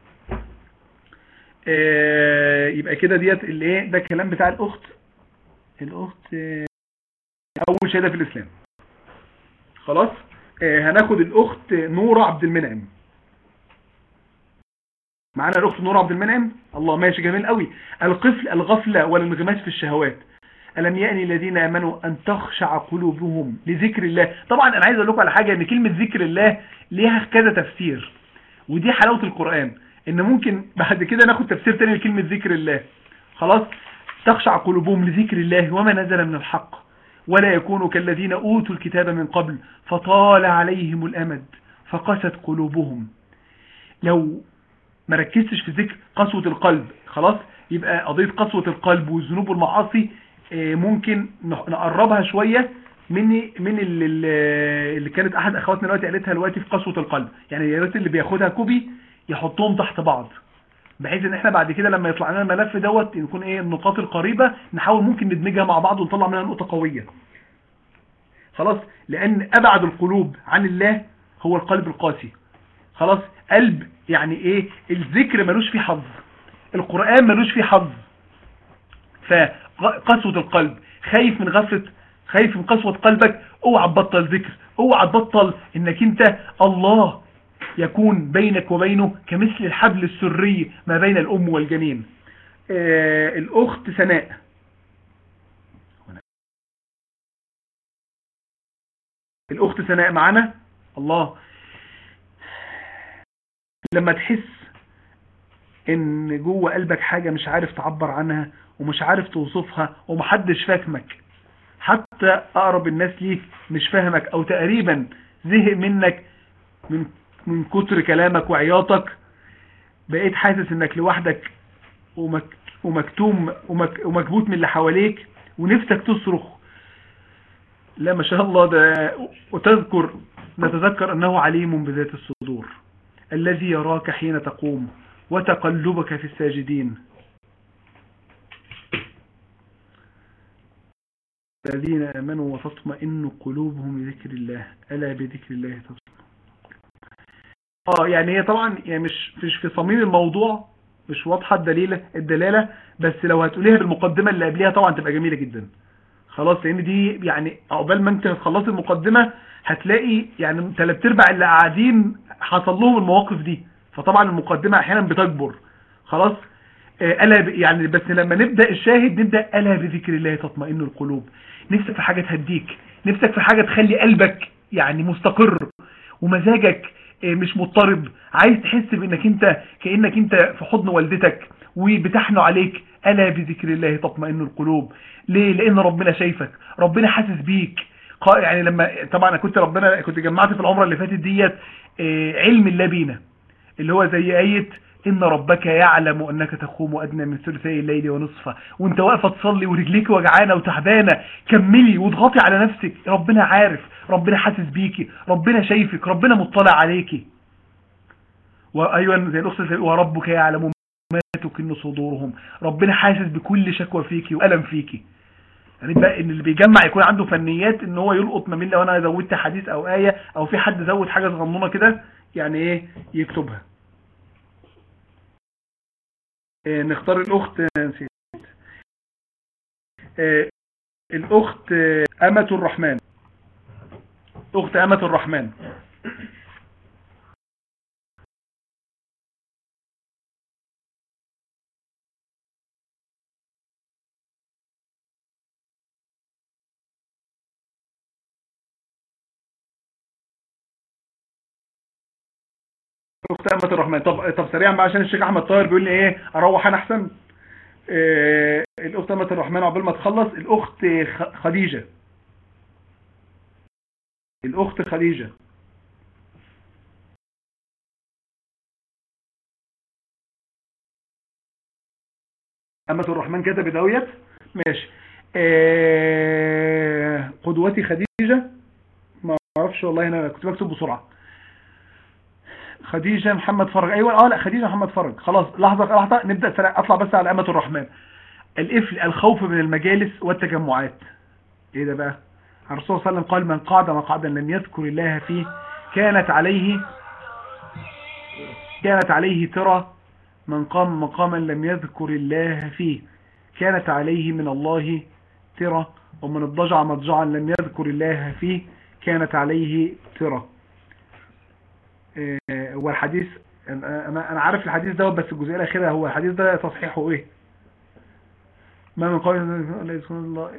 آه يبقى كده ديت الايه ده الكلام بتاع الاخت الاخت آه اول شهاده في الاسلام خلاص آه هناخد الاخت نورة عبد المنعم معانا الاخت نورة عبد المنعم الله ماشي جميل قوي القفل الغفلة والانغماس في الشهوات ألم يأني الذين آمنوا أن تخشع قلوبهم لذكر الله طبعا أنا عايز أقول لكم على حاجة أن كلمة ذكر الله ليها كذا تفسير ودي حلاوة القرآن أن ممكن بعد كده ناخد تفسير تاني لكلمة ذكر الله خلاص تخشع قلوبهم لذكر الله وما نزل من الحق ولا يكونوا كالذين أوتوا الكتاب من قبل فطال عليهم الأمد فقست قلوبهم لو ما ركزتش في ذكر قسوة القلب خلاص يبقى قضية قسوة القلب والذنوب والمعاصي ممكن نقربها شوية من من اللي, اللي كانت احد اخواتنا دلوقتي قالتها دلوقتي في قسوة القلب يعني يا ريت اللي بياخدها كوبي يحطهم تحت بعض بحيث ان احنا بعد كده لما يطلع لنا الملف دوت يكون ايه النقاط القريبة نحاول ممكن ندمجها مع بعض ونطلع منها نقطة قوية خلاص لان ابعد القلوب عن الله هو القلب القاسي خلاص قلب يعني ايه الذكر ملوش فيه حظ القرآن ملوش فيه حظ فقسوة القلب خايف من غفلة خايف من قسوة قلبك اوعى تبطل ذكر اوعى تبطل انك انت الله يكون بينك وبينه كمثل الحبل السري ما بين الأم والجنين آه، الأخت سناء الأخت سناء معانا الله لما تحس ان جوه قلبك حاجة مش عارف تعبر عنها ومش عارف توصفها ومحدش فاهمك حتى اقرب الناس ليك مش فاهمك او تقريبا زهق منك من من كتر كلامك وعياطك بقيت حاسس انك لوحدك ومك ومكتوم ومك ومكبوت من اللي حواليك ونفسك تصرخ لا ما شاء الله ده وتذكر نتذكر انه عليم بذات الصدور الذي يراك حين تقوم وتقلبك في الساجدين الذين آمنوا وتطمئن قلوبهم بذكر الله ألا بذكر الله تطمئن اه يعني هي طبعا يعني مش مش في صميم الموضوع مش واضحة الدليل الدلالة بس لو هتقوليها بالمقدمة اللي قبلها طبعا تبقى جميلة جدا خلاص لان دي يعني عقبال ما انت تخلصي المقدمة هتلاقي يعني ثلاث ارباع اللي قاعدين حصل لهم المواقف دي فطبعا المقدمة احيانا بتكبر خلاص آه، ألا ب- يعني بس لما نبدأ الشاهد نبدأ ألا بذكر الله تطمئن القلوب نفسك في حاجة تهديك نفسك في حاجة تخلي قلبك يعني مستقر ومزاجك آه، مش مضطرب عايز تحس بانك انت كأنك انت في حضن والدتك وبتحنوا عليك ألا بذكر الله تطمئن القلوب ليه لان ربنا شايفك ربنا حاسس بيك قا- يعني لما طبعا انا كنت ربنا كنت جمعت في العمره اللي فاتت ديت آه، علم الله بينا اللي هو زي آية إن ربك يعلم أنك تقوم أدنى من ثلثي الليل ونصفه وانت واقفة تصلي ورجليك وجعانة وتعبانة كملي واضغطي على نفسك ربنا عارف ربنا حاسس بيكي ربنا شايفك ربنا مطلع عليكي وأيضا زي الأخت زي وربك يعلم ما تكن صدورهم ربنا حاسس بكل شكوى فيكي وألم فيكي يعني بقى ان اللي بيجمع يكون عنده فنيات ان هو يلقط ما بين لو انا زودت حديث او آية او في حد زود حاجة صغنونة كده يعني ايه يكتبها إيه نختار الاخت آه، نسيت إيه الاخت آه، امة الرحمن اخت امة الرحمن اخت امة الرحمن طب طب سريعا بقى عشان الشيخ احمد طاهر بيقول لي ايه اروح انا احسن إيه الاخت امة الرحمن عقبال ما تخلص الاخت خ- خديجة الاخت خديجة أمة الرحمن كتبت اهوت ماشي إيه قدوتي خديجة ما اعرفش والله انا كنت بكتب بسرعة خديجة محمد فرج ايوه اه لا خديجة محمد فرج خلاص لحظة لحظة نبدأ سريع اطلع بس على أمة الرحمن الإفل الخوف من المجالس والتجمعات ايه ده بقى الرسول صلى الله عليه وسلم قال من قعد مقعدا لم يذكر الله فيه كانت عليه كانت عليه ترى من قام مقاما لم يذكر الله فيه كانت عليه من الله ترى ومن اضطجع مضجعا لم يذكر الله فيه كانت عليه ترى آه، هو الحديث انا انا عارف الحديث ده بس الجزئيه الاخيره هو الحديث ده تصحيحه ايه ما من قول لا يذكر الله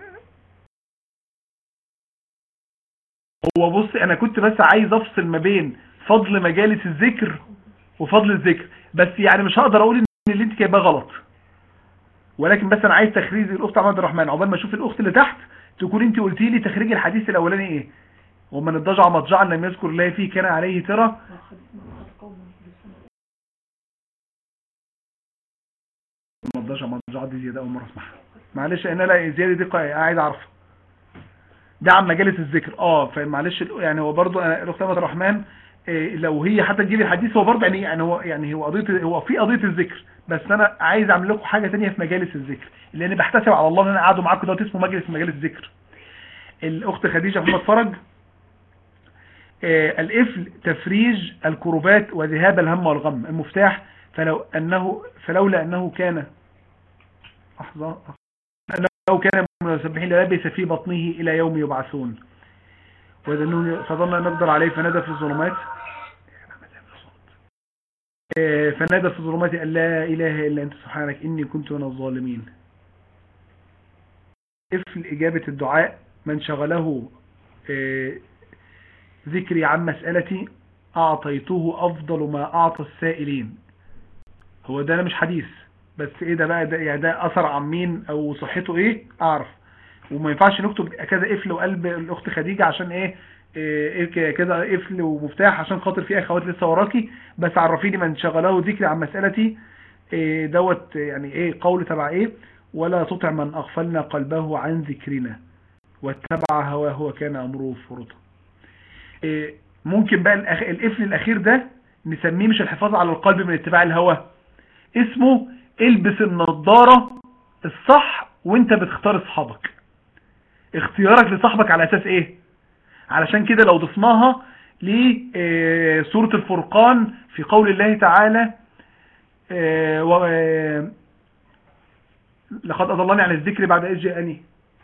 هو بص انا كنت بس عايز افصل ما بين فضل مجالس الذكر وفضل الذكر بس يعني مش هقدر اقول ان اللي انت جايباه غلط ولكن بس انا عايز تخريج الاخت عماد الرحمن عقبال ما اشوف الاخت اللي تحت تكون انت قلتي لي تخريج الحديث الاولاني ايه ومن اضطجع مضجعا لم يذكر الله فيه كان عليه ترى مضجع مضجع دي زياده اول مره اسمعها معلش انا لا زياده دي قا- عايز اعرفها ده عن مجالس الذكر اه فمعلش يعني هو برضو انا الاخت عماد الرحمن إيه، لو هي حتى تجيب الحديث هو برضه يعني يعني هو يعني هو قضيه هو في قضيه الذكر بس انا عايز اعمل لكم حاجه ثانيه في مجالس الذكر لان بحتسب على الله ان انا قاعد معاكم دلوقتي اسمه مجلس مجالس الذكر الاخت خديجه محمد فرج آه، الإفل تفريج الكربات وذهاب الهم والغم المفتاح فلو أنه فلولا أنه كان لحظة أنه كان من المسبحين للبس في بطنه إلى يوم يبعثون وذنون فظن أن نقدر عليه فنادى في الظلمات آه، فنادى في الظلمات أن لا إله إلا أنت سبحانك إني كنت من الظالمين قفل إجابة الدعاء من شغله آه، ذكري عن مسألتي أعطيته أفضل ما أعطى السائلين هو ده مش حديث بس إيه ده بقى ده, يعني ده أثر عن مين أو صحته إيه أعرف وما ينفعش نكتب كذا قفل وقلب الأخت خديجة عشان إيه إيه كده قفل ومفتاح عشان خاطر في اخوات لسه وراكي بس عرفيني من شغله ذكري عن مسألتي إيه دوت يعني ايه قول تبع ايه ولا تطع من اغفلنا قلبه عن ذكرنا واتبع هواه وكان امره فرطا إيه ممكن بقى الأخ... القفل الاخير ده نسميه مش الحفاظ على القلب من اتباع الهوى اسمه البس النضارة الصح وانت بتختار اصحابك اختيارك لصاحبك على اساس ايه علشان كده لو ضفناها لسورة الفرقان في قول الله تعالى آه، و- آه، لقد أضلني عن الذكر بعد إذ جاءني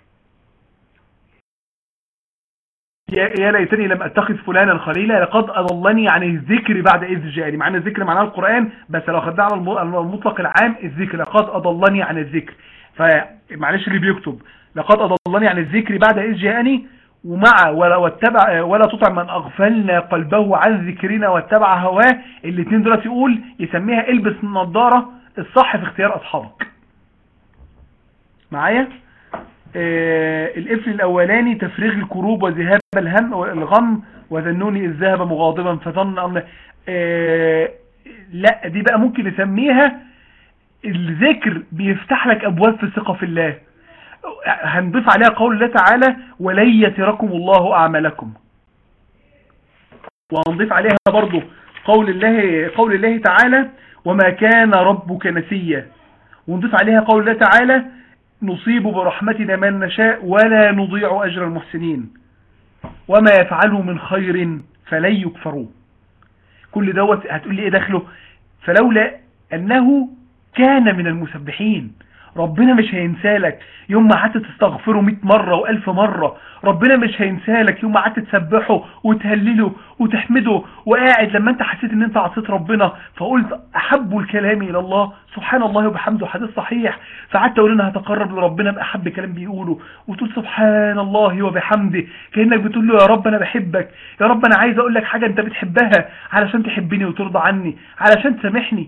يا يا ليتني لم أتخذ فلانا خليلا لقد أضلني عن الذكر بعد إذ جاءني معنى الذكر معناه القرآن بس لو خدناه على الم- على المطلق العام الذكر لقد أضلني عن الذكر فمعلش اللي بيكتب لقد أضلني عن الذكر بعد إذ جاءني ومع ولا واتبع ولا تطع من اغفلنا قلبه عن ذكرنا واتبع هواه الاثنين دول يقول يسميها البس النضاره الصح في اختيار اصحابك معايا آه القفل الاولاني تفريغ الكروب وذهاب الهم والغم وذنوني اذ ذهب مغاضبا فظن ان آه لا دي بقى ممكن نسميها الذكر بيفتح لك ابواب في الثقه في الله هنضيف عليها قول الله تعالى ولن يتركم الله أعمالكم وهنضيف عليها برضو قول الله قول الله تعالى وما كان ربك نسيا ونضيف عليها قول الله تعالى نصيب برحمتنا من نشاء ولا نضيع أجر المحسنين وما يفعله من خير فلن يكفروه كل دوت هتقول لي ايه دخله فلولا انه كان من المسبحين ربنا مش هينسالك يوم ما قعدت تستغفره 100 مرة و1000 مرة ربنا مش هينسالك يوم ما قعدت تسبحه وتهلله وتحمده وقاعد لما انت حسيت ان انت عصيت ربنا فقلت احب الكلام الى الله سبحان الله وبحمده حديث صحيح فقعدت اقول انا هتقرب لربنا باحب كلام بيقوله وتقول سبحان الله وبحمده كانك بتقول له يا رب انا بحبك يا رب انا عايز اقول لك حاجه انت بتحبها علشان تحبني وترضى عني علشان تسامحني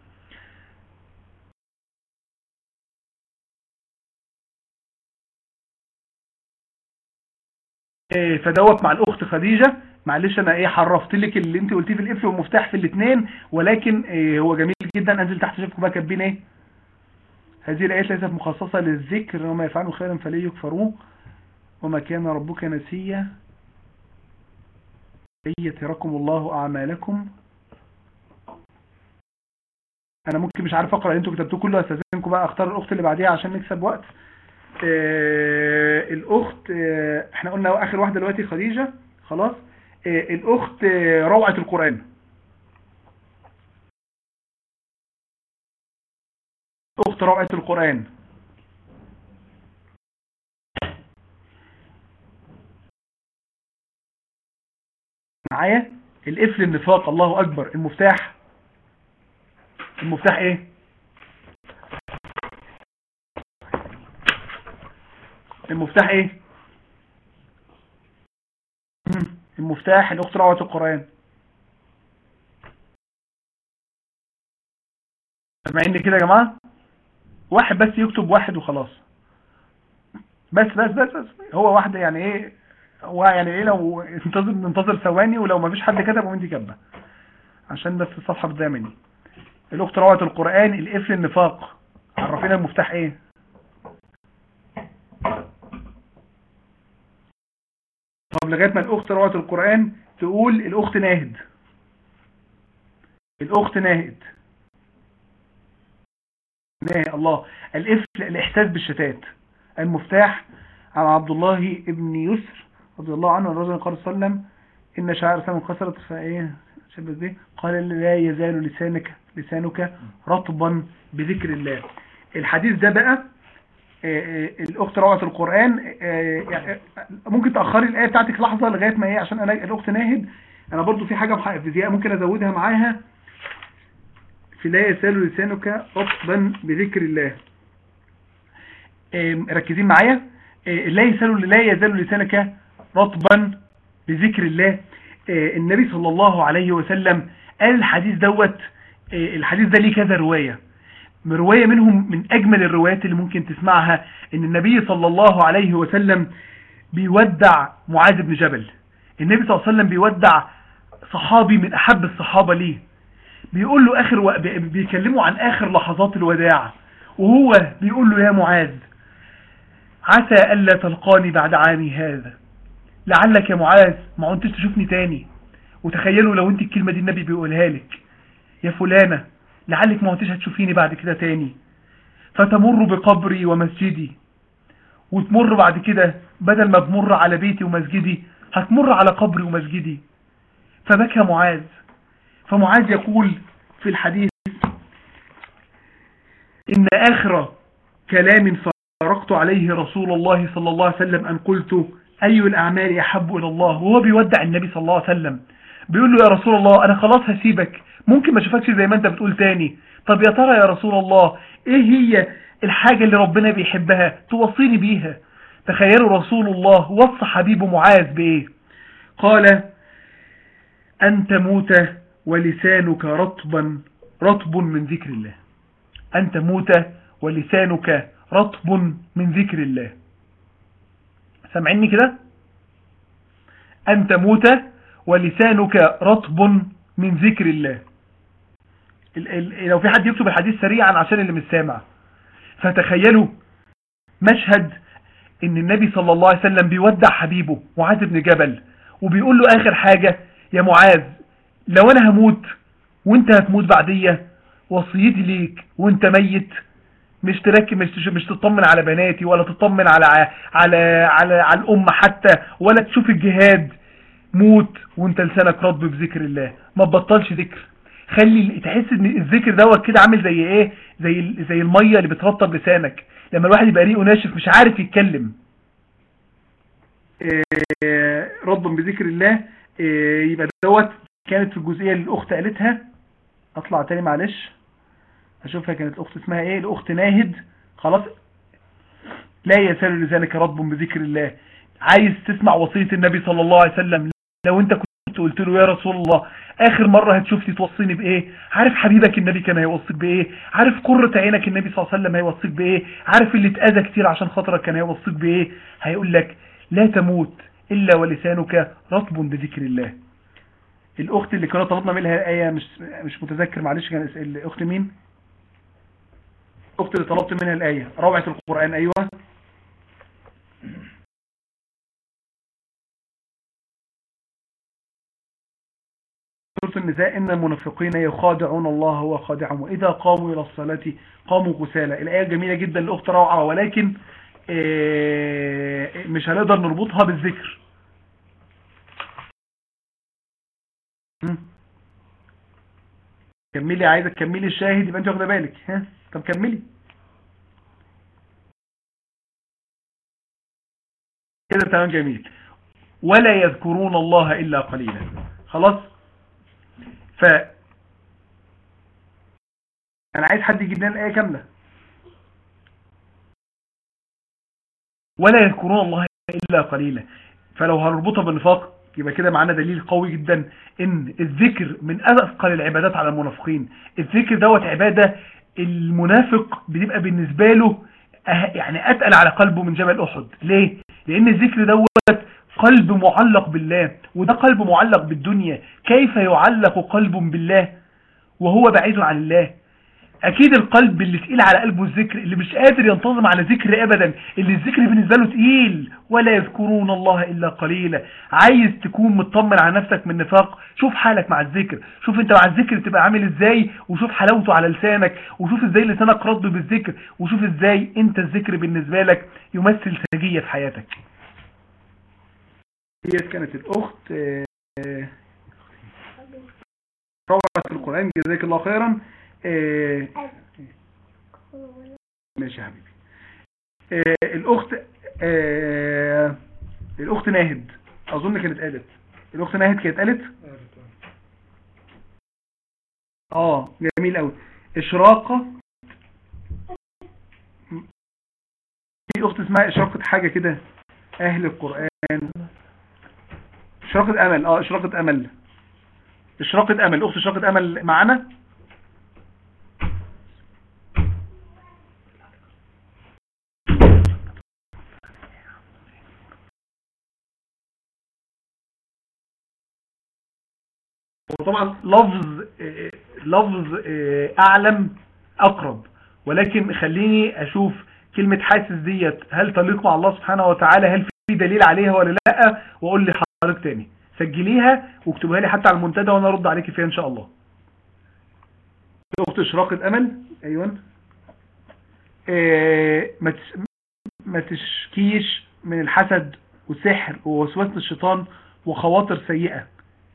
إيه، فدوت مع الاخت خديجه معلش انا ايه حرفت لك اللي انت قلتيه في القفل والمفتاح في الاثنين ولكن إيه هو جميل جدا انزل تحت شوفكم بقى كاتبين ايه هذه الايات ليست مخصصه للذكر وما يفعلوا خيرا فلن يكفروه وما كان ربك نسيا أن يتركم الله اعمالكم انا ممكن مش عارف اقرا اللي انتوا كتبتوه كله استاذنكم بقى اختار الاخت اللي بعديها عشان نكسب وقت آه الاخت آه احنا قلنا اخر واحده دلوقتي خديجه خلاص آه الاخت آه روعه القران اخت روعه القران معايا القفل النفاق الله اكبر المفتاح المفتاح ايه المفتاح ايه مم. المفتاح الاخت روعة القرآن سامعيني كده يا جماعة واحد بس يكتب واحد وخلاص بس بس بس, بس. هو واحد يعني ايه هو يعني ايه لو انتظر ننتظر ثواني ولو ما فيش حد كتب وانت كاتبه عشان بس الصفحة بتضيع مني الاخت روعة القرآن القفل النفاق عرفينا المفتاح ايه طب لغاية ما الأخت روعة القرآن تقول الأخت ناهد الأخت ناهد ناهد الله الإفل الإحساس بالشتات المفتاح عن عبد الله ابن يسر رضي الله عنه الرجل قال صلى الله عليه وسلم إن شعائر سلم كسرت فإيه شبه دي قال لا يزال لسانك لسانك رطبا بذكر الله الحديث ده بقى الاخت روعة القرآن ممكن تأخري الآية بتاعتك لحظة لغاية ما ايه عشان انا الاخت ناهد انا برضو في حاجة في فيزياء ممكن ازودها معاها في لا يزال لسانك رطبا بذكر الله آم، ركزين معايا آه، لا يزال لا يزال لسانك رطبا بذكر الله آه، النبي صلى الله عليه وسلم قال الحديث دوت آه، الحديث ده ليه كذا رواية رواية منهم من أجمل الروايات اللي ممكن تسمعها إن النبي صلى الله عليه وسلم بيودع معاذ بن جبل النبي صلى الله عليه وسلم بيودع صحابي من أحب الصحابة ليه بيقول له آخر و... بي- بيكلمه عن آخر لحظات الوداع وهو بيقول له يا معاذ عسى ألا تلقاني بعد عامي هذا لعلك يا معاذ ما كنتش تشوفني تاني وتخيلوا لو انت الكلمة دي النبي بيقولها لك يا فلانة لعلك ما كنتش هتشوفيني بعد كده تاني فتمر بقبري ومسجدي وتمر بعد كده بدل ما تمر على بيتي ومسجدي هتمر على قبري ومسجدي فبكى معاذ فمعاذ يقول في الحديث إن آخر كلام فارقت عليه رسول الله صلى الله عليه وسلم أن قلت أي الأعمال أحب إلى الله وهو بيودع النبي صلى الله عليه وسلم بيقول له يا رسول الله أنا خلاص هسيبك ممكن ما اشوفكش زي ما أنت بتقول تاني طب يا ترى يا رسول الله إيه هي الحاجة اللي ربنا بيحبها توصيني بيها تخيلوا رسول الله وصى حبيبه معاذ بإيه قال أن تموت ولسانك رطبا رطب من ذكر الله أن تموت ولسانك رطب من ذكر الله سامعيني كده أن تموت ولسانك رطب من ذكر الله ال- ال- لو في حد يكتب الحديث سريعا عشان اللي مش سامع فتخيلوا مشهد ان النبي صلى الله عليه وسلم بيودع حبيبه معاذ بن جبل وبيقول له اخر حاجة يا معاذ لو انا هموت وانت هتموت بعدية وصيتي ليك وانت ميت مش تركب مش تش- مش تطمن على بناتي ولا تطمن على على على على الامه حتى ولا تشوف الجهاد موت وانت لسانك رطب بذكر الله ما تبطلش ذكر خلي تحس ان الذكر دوت كده عامل زي ايه زي ال- زي الميه اللي بترطب لسانك لما الواحد يبقى ريقه ناشف مش عارف يتكلم رطب بذكر الله إيه، يبقى دوت كانت في الجزئيه اللي الاخت قالتها اطلع تاني معلش اشوفها كانت الاخت اسمها ايه الاخت ناهد خلاص لا يزال لسانك رطب بذكر الله عايز تسمع وصية النبي صلى الله عليه وسلم لو انت كنت قلت له يا رسول الله اخر مرة هتشوفني توصيني بايه عارف حبيبك النبي كان هيوصيك بايه عارف قرة عينك النبي صلى الله عليه وسلم هيوصيك بايه عارف اللي اتأذى كتير عشان خاطرك كان هيوصيك بايه هيقول لك لا تموت الا ولسانك رطب بذكر الله الاخت اللي كنا طلبنا منها ايه مش مش متذكر معلش كان اس- الاخت مين الاخت اللي طلبت منها الايه روعة القرآن ايوه سورة النساء إن المنافقين يخادعون الله هو خادعهم وإذا قاموا إلى الصلاة قاموا كسالى الآية جميلة جدا لأخت روعة ولكن آه، مش هنقدر نربطها بالذكر مم. كملي عايزة تكملي الشاهد يبقى انت واخده بالك ها طب كملي كده تمام جميل ولا يذكرون الله إلا قليلا خلاص ف انا عايز حد يجيب لنا الايه كامله ولا يذكرون الله الا قليلا فلو هنربطها بالنفاق يبقى كده معانا دليل قوي جدا ان الذكر من اثقل العبادات على المنافقين الذكر دوت عباده المنافق بيبقى بالنسبه له أه- يعني اتقل على قلبه من جبل احد ليه لان الذكر دوت قلب معلق بالله وده قلب معلق بالدنيا كيف يعلق قلب بالله وهو بعيد عن الله اكيد القلب اللي تقيل على قلبه الذكر اللي مش قادر ينتظم على ذكر ابدا اللي الذكر بالنسبه له تقيل ولا يذكرون الله الا قليلا عايز تكون مطمن على نفسك من نفاق شوف حالك مع الذكر شوف انت مع الذكر تبقى عامل ازاي وشوف حلاوته على لسانك وشوف ازاي لسانك رد بالذكر وشوف ازاي انت الذكر بالنسبه لك يمثل سجيه في حياتك هي كانت الاخت آه، آه، روعه القران جزاك الله خيرا آه، ماشي يا حبيبي آه، الاخت آه، الاخت ناهد اظن كانت قالت الاخت ناهد كانت قالت اه جميل قوي اشراقة في اخت اسمها اشراقة حاجة كده اهل القرآن اشراقة امل اه اشراقة امل اشراقة امل اخت اشراقة امل معانا وطبعا لفظ آه، لفظ آه، اعلم اقرب ولكن خليني اشوف كلمة حاسس ديت هل تليق مع الله سبحانه وتعالى هل في دليل عليها ولا لا واقول لي حضرتك تاني سجليها واكتبها لي حتى على المنتدى وانا ارد عليك فيها ان شاء الله اخت اشراقة امل ايوه آه، ما تس- ما تشكيش من الحسد والسحر ووسوسة الشيطان وخواطر سيئة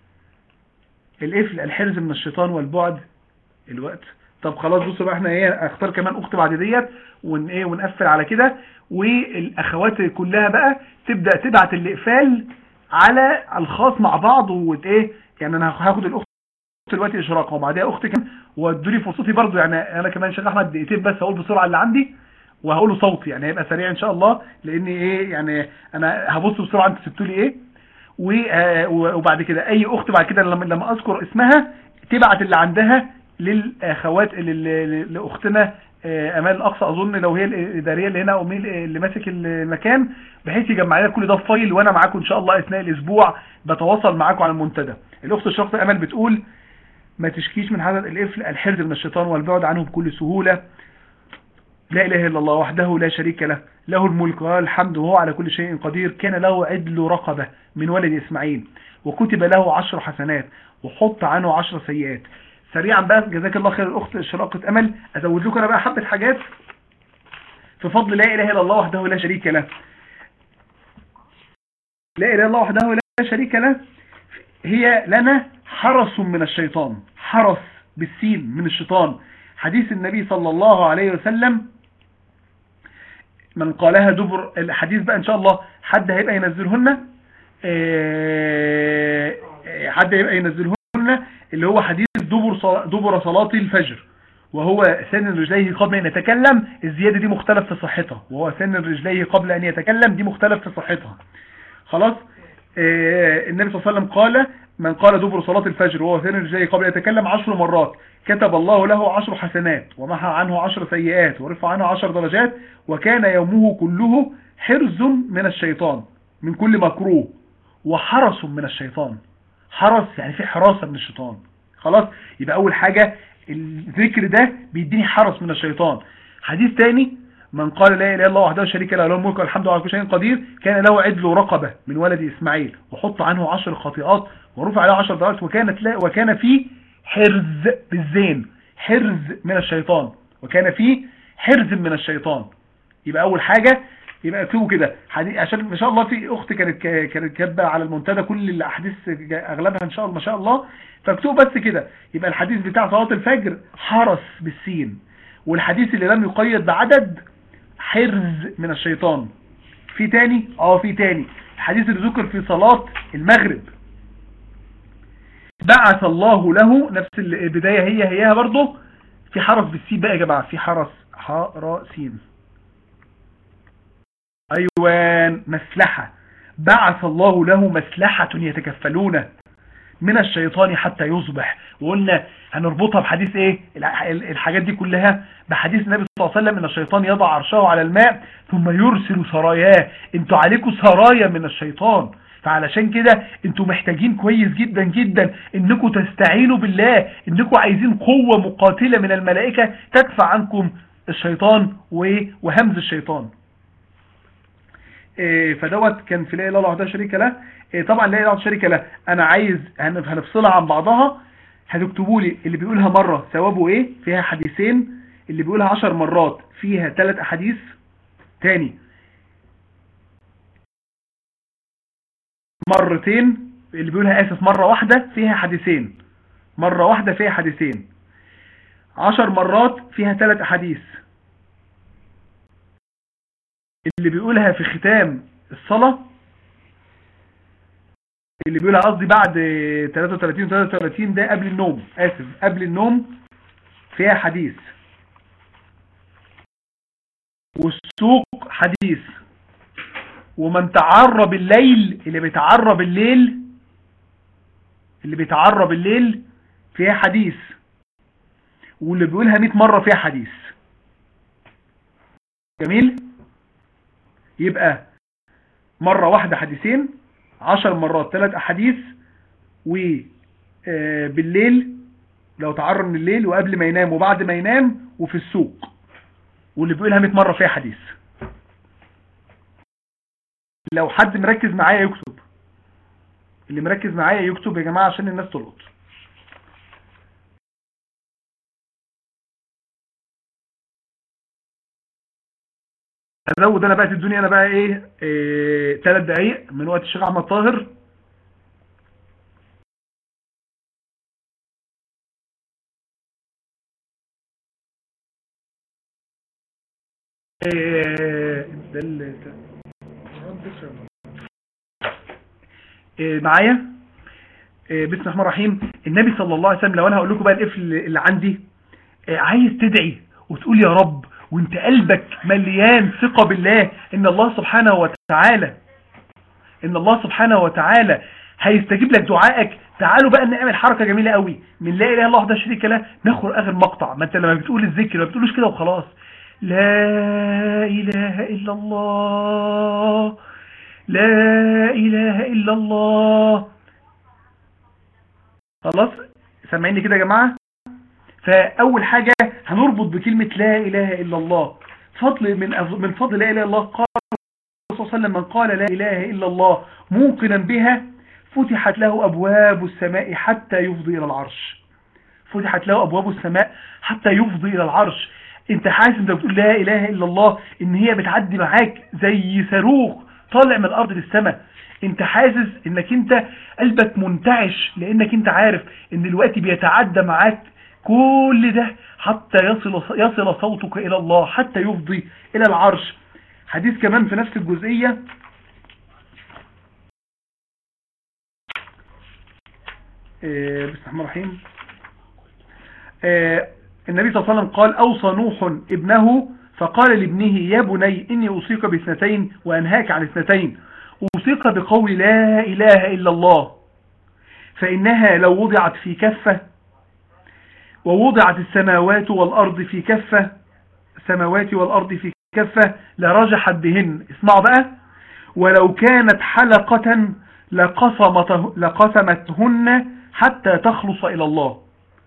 القفل الحرز من الشيطان والبعد الوقت طب خلاص بصوا بقى احنا ايه اختار كمان اخت بعد ديت ون ايه ونقفل على كده والاخوات كلها بقى تبدا تبعت الاقفال على الخاص مع بعض وت ايه يعني انا هاخد الاخت دلوقتي اشراقه وبعدها اخت كمان وادوا لي فرصتي برضو يعني انا كمان شيخ احمد دقيقتين بس هقول بسرعه اللي عندي وهقوله صوتي يعني هيبقى سريع ان شاء الله لان ايه يعني انا هبص بسرعه انتوا سبتوا لي ايه و- آه، وبعد كده اي اخت بعد كده لما لما اذكر اسمها تبعت اللي عندها للاخوات لل- لل- لاختنا آه، امال الاقصى اظن لو هي الاداريه اللي هنا او مين اللي ماسك المكان بحيث يجمع لنا كل ده في فايل وانا معاكم ان شاء الله اثناء الاسبوع بتواصل معاكم على المنتدى الاخت الشخص امل بتقول ما تشكيش من هذا القفل الحرز من الشيطان والبعد عنه بكل سهوله لا إله إلا الله وحده لا شريك له له الملك وله الحمد وهو على كل شيء قدير كان له عدل رقبة من ولد إسماعيل وكتب له عشر حسنات وحط عنه عشر سيئات سريعا بقى جزاك الله خير الأخت إشراقة أمل أزود لكم أنا بقى حبة حاجات في فضل لا إله إلا الله وحده لا شريك له لا إله إلا الله وحده لا شريك له هي لنا حرس من الشيطان حرس بالسين من الشيطان حديث النبي صلى الله عليه وسلم من قالها دبر الحديث بقى ان شاء الله حد هيبقى ينزلهن آه، آه، حد هيبقى ينزلهن اللي هو حديث دبر صلا- دبر صلاة الفجر وهو سن رجليه قبل ان يتكلم الزيادة دي مختلف في صحتها وهو سن رجليه قبل ان يتكلم دي مختلف في صحتها خلاص آه، النبي صلى الله عليه وسلم قال من قال دبر صلاة الفجر وهو سن رجليه قبل ان يتكلم عشر مرات كتب الله له عشر حسنات ومحى عنه عشر سيئات ورفع عنه عشر درجات وكان يومه كله حرز من الشيطان من كل مكروه وحرس من الشيطان حرس يعني في حراسة من الشيطان خلاص يبقى اول حاجة الذكر ده بيديني حرس من الشيطان حديث تاني من قال لا اله الا الله وحده لا شريك له له الملك والحمد على كل شيء قدير كان له عدل رقبة من ولد اسماعيل وحط عنه عشر خطيئات ورفع له عشر درجات وكانت لا وكان فيه حرز بالزين حرز من الشيطان وكان فيه حرز من الشيطان يبقى اول حاجة يبقى اكتبوا كده حديث عشان ما شاء الله في اخت كانت ك- كانت كاتبه على المنتدى كل الاحاديث جا- اغلبها ان شاء الله ما شاء الله فاكتبوا بس كده يبقى الحديث بتاع صلاه الفجر حرس بالسين والحديث اللي لم يقيد بعدد حرز من الشيطان في تاني اه في تاني الحديث اللي ذكر في صلاه المغرب بعث الله له نفس البدايه هي هيها برضه في حرس بالسين بقى يا جماعه في حرس حرسين أيوان مسلحة بعث الله له مسلحة يتكفلون من الشيطان حتى يصبح وقلنا هنربطها بحديث ايه الح- الحاجات دي كلها بحديث النبي صلى الله عليه وسلم ان الشيطان يضع عرشه على الماء ثم يرسل سراياه انتوا عليكم سرايا من الشيطان فعلشان كده انتوا محتاجين كويس جدا جدا انكم تستعينوا بالله انكم عايزين قوة مقاتلة من الملائكة تدفع عنكم الشيطان و- وهمز الشيطان إيه، فدوت كان في لا اله الا الله وحده لا شريك له إيه، طبعا لا اله الا الله شريك له انا عايز هن- هنفصلها عن بعضها هتكتبوا لي اللي بيقولها مره ثوابه ايه فيها حديثين اللي بيقولها عشر مرات فيها ثلاث احاديث تاني مرتين اللي بيقولها اسف مره واحده فيها حديثين مره واحده فيها حديثين عشر مرات فيها ثلاث احاديث اللي بيقولها في ختام الصلاة اللي بيقولها قصدي بعد 33 33 ده قبل النوم اسف قبل النوم فيها حديث والسوق حديث ومن تعرى بالليل اللي بيتعرى بالليل اللي بيتعرى بالليل فيها حديث واللي بيقولها 100 مرة فيها حديث جميل يبقى مرة واحدة حديثين عشر مرات ثلاث أحاديث وبالليل لو تعرى من الليل وقبل ما ينام وبعد ما ينام وفي السوق واللي بيقولها 100 مرة فيها حديث لو حد مركز معايا يكتب اللي مركز معايا يكتب يا جماعة عشان الناس تلقط هزود انا بقى الدنيا انا بقى ايه, إيه ثلاث دقايق من وقت الشيخ احمد طاهر إيه ده ال- إيه معايا إيه بسم الله الرحمن الرحيم النبي صلى الله عليه وسلم لو انا هقول لكم بقى القفل اللي عندي إيه عايز تدعي وتقول يا رب وانت قلبك مليان ثقة بالله ان الله سبحانه وتعالى ان الله سبحانه وتعالى هيستجيب لك دعائك تعالوا بقى نعمل حركة جميلة قوي من لا اله الا الله وحده لا شريك له ناخد اخر مقطع ما انت لما بتقول الذكر ما بتقولوش كده وخلاص لا اله الا الله لا اله الا الله خلاص سامعيني كده يا جماعه فاول حاجه هنربط بكلمه لا اله الا الله فضل من أف- من فضل لا اله الا الله قال الرسول صلى الله عليه وسلم من قال لا اله الا الله موقنا بها فتحت له ابواب السماء حتى يفضي الى العرش فتحت له ابواب السماء حتى يفضي الى العرش انت حاسس انت بتقول لا اله الا الله ان هي بتعدي معاك زي صاروخ طالع من الارض للسماء انت حاسس انك انت قلبك منتعش لانك انت عارف ان الوقت بيتعدى معاك كل ده حتى يصل يصل صوتك الى الله حتى يفضي الى العرش حديث كمان في نفس الجزئية آه، بسم الله الرحمن الرحيم آه، النبي صلى الله عليه وسلم قال أوصى نوح ابنه فقال لابنه يا بني إني أوصيك باثنتين وأنهاك عن اثنتين أوصيك بقول لا إله إلا الله فإنها لو وضعت في كفة ووضعت السماوات والأرض في كفة السماوات والأرض في كفة لرجحت بهن اسمعوا بقى ولو كانت حلقة لقسمته لقسمتهن حتى تخلص إلى الله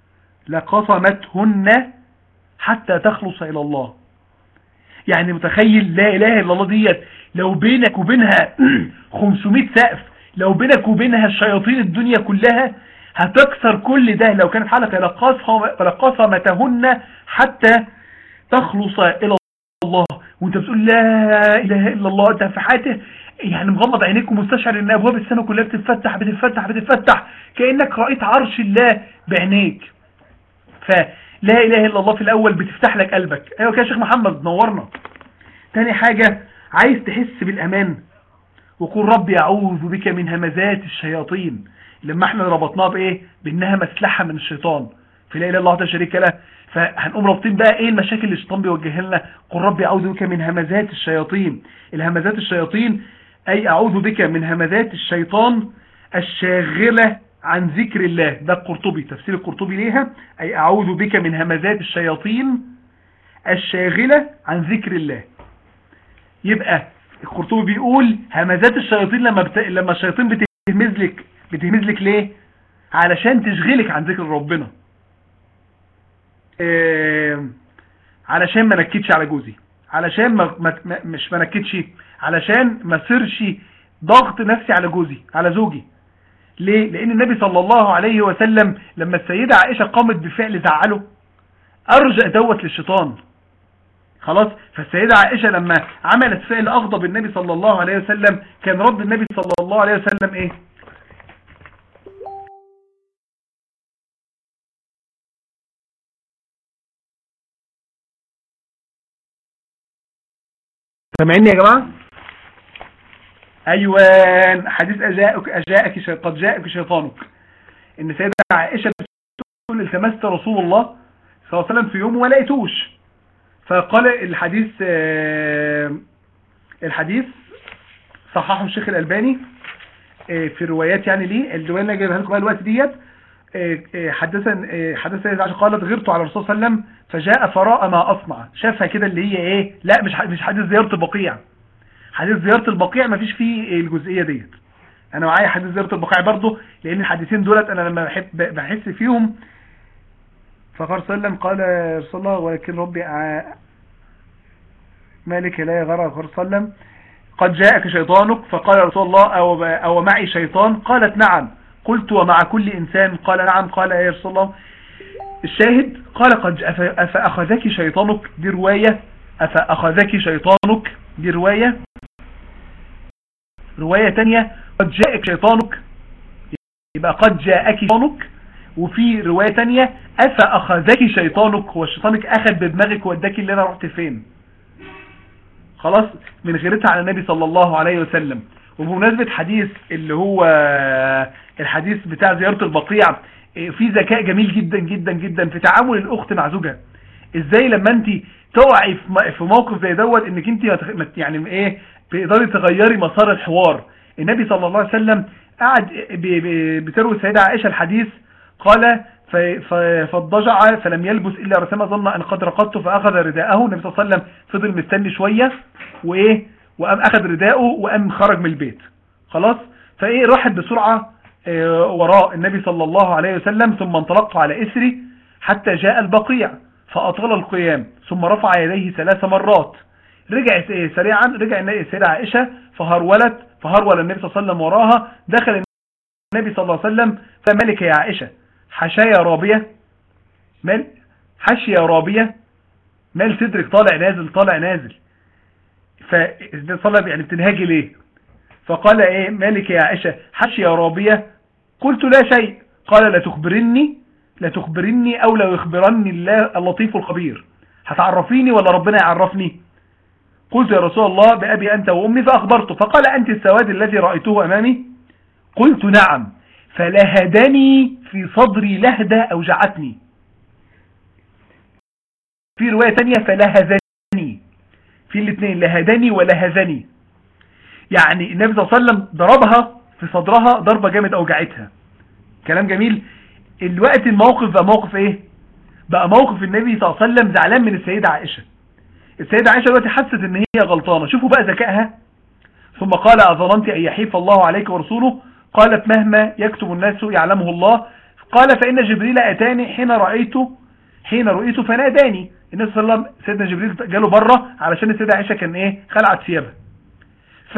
لقسمتهن حتى تخلص إلى الله يعني متخيل لا إله إلا الله ديت لو بينك وبينها 500 سقف لو بينك وبينها الشياطين الدنيا كلها هتكسر كل ده لو كانت حلقة لقسم- لقسمتهن حتى تخلص إلى الله وانت بتقول لا اله الا الله انت في حياته يعني مغمض عينيك ومستشعر ان ابواب السماء كلها بتتفتح بتتفتح بتتفتح كانك رايت عرش الله بعينيك فلا اله الا الله في الاول بتفتح لك قلبك ايوه كده يا شيخ محمد نورنا تاني حاجة عايز تحس بالامان وقل ربي اعوذ بك من همزات الشياطين لما احنا ربطناها بايه بانها مسلحة من الشيطان في لا اله الا الله وحده لا شريك له فهنقوم رابطين بقى ايه المشاكل اللي الشيطان بيوجهها لنا قل ربي اعوذ بك من همزات الشياطين الهمزات الشياطين اي اعوذ بك من همزات الشيطان الشاغلة عن ذكر الله ده القرطبي تفسير القرطبي ليها اي اعوذ بك من همزات الشياطين الشاغلة عن ذكر الله يبقى القرطبي بيقول همزات الشياطين لما بت... لما الشياطين بتهمز لك بتهمز لك ليه علشان تشغلك عن ذكر ربنا آه، علشان ما نكدش على جوزي علشان ما ما ما- مش ما نكدش علشان ما صيرش ضغط نفسي على جوزي على زوجي ليه لان النبي صلى الله عليه وسلم لما السيدة عائشة قامت بفعل زعله ارجع دوت للشيطان خلاص فالسيدة عائشة لما عملت فعل اغضب النبي صلى الله عليه وسلم كان رد النبي صلى الله عليه وسلم ايه سامعيني يا جماعة ايوان حديث اجاءك اجاءك شي- قد جاءك شيطانك ان سيدة عائشة بتقول التمست رسول الله صلى الله عليه وسلم في يوم وما لقيتوش فقال الحديث آه، الحديث صححه الشيخ الألباني آه، في الروايات يعني ليه الرواية اللي أنا جايبها لكم الوقت ديت آه، آه، حدثا آه، حدث سيدة عائشة قالت غرت على الرسول صلى الله عليه وسلم فجاء فراء ما أصنع شافها كده اللي هي ايه لا مش ح- مش حديث زيارة البقيع حديث زيارة البقيع مفيش فيه الجزئية ديت انا معايا حديث زيارة البقيع برضه لان الحديثين دولت انا لما بحب بحس فيهم فقال صلى الله عليه وسلم قال يا رسول الله ولكن ربي أع- مالك لا يغرى قال صلى الله عليه وسلم قد جاءك شيطانك فقال يا رسول الله أو, أو معي شيطان قالت نعم قلت ومع كل إنسان قال نعم قال يا رسول الله الشاهد قال قد أف- أفأخذك شيطانك دي رواية أفأخذك شيطانك دي رواية رواية تانية قد جاءك شيطانك يبقى قد جاءك شيطانك وفي رواية تانية أفأخذك شيطانك هو شيطانك أخذ بدماغك وداك اللي أنا رحت فين خلاص من غيرتها على النبي صلى الله عليه وسلم وبمناسبة حديث اللي هو الحديث بتاع زيارة البقيع في ذكاء جميل جدا جدا جدا في تعامل الأخت مع زوجها ازاي لما انت تقعي في م- في موقف زي دوت انك انت ما تخ- ما ت- يعني ايه تقدري تغيري مسار الحوار النبي صلى الله عليه وسلم قعد ب- ب- بتروي السيدة عائشة الحديث قال ف- ف- فاضطجع فلم يلبس الا رسامة ظن ان قد رقدت فاخذ رداءه النبي صلى الله عليه وسلم فضل مستني شوية وايه وقام اخذ رداءه وقام خرج من البيت خلاص فايه راحت بسرعة آه، وراء النبي صلى الله عليه وسلم ثم انطلق على اسري حتى جاء البقيع فأطال القيام ثم رفع يديه ثلاث مرات رجع س- سريعا رجع النبي- السيدة عائشة فهرولت فهرول النبي صلى الله عليه وسلم وراها دخل النبي صلى الله عليه وسلم فملك يا عائشة حشايا رابية مال حشيا رابية مال صدرك طالع نازل طالع نازل فصلى يعني بتنهاجي ليه فقال ايه مالك يا عائشة حشيا رابية قلت لا شيء قال لا تخبرني لا تخبرني او لا يخبرني الله اللطيف الخبير هتعرفيني ولا ربنا يعرفني قلت يا رسول الله بأبي أنت وأمي فأخبرته فقال أنت السواد الذي رأيته أمامي قلت نعم فلهدني في صدري لهدة أوجعتني في رواية تانية فلهذني في الاثنين لهدني ولهذني يعني النبي صلى الله عليه وسلم ضربها في صدرها ضربة جامد أوجعتها كلام جميل الوقت الموقف بقى موقف ايه بقى موقف النبي صلى الله عليه وسلم زعلان من السيدة عائشة السيدة عائشة دلوقتي حست ان هي غلطانة شوفوا بقى ذكائها ثم قال أظننت أن يحيف الله عليك ورسوله قالت مهما يكتب الناس يعلمه الله قال فإن جبريل أتاني حين رأيته حين رؤيته فناداني النبي صلى الله عليه وسلم سيدنا جبريل جاله بره علشان السيدة عائشة كان ايه خلعت ثيابها ف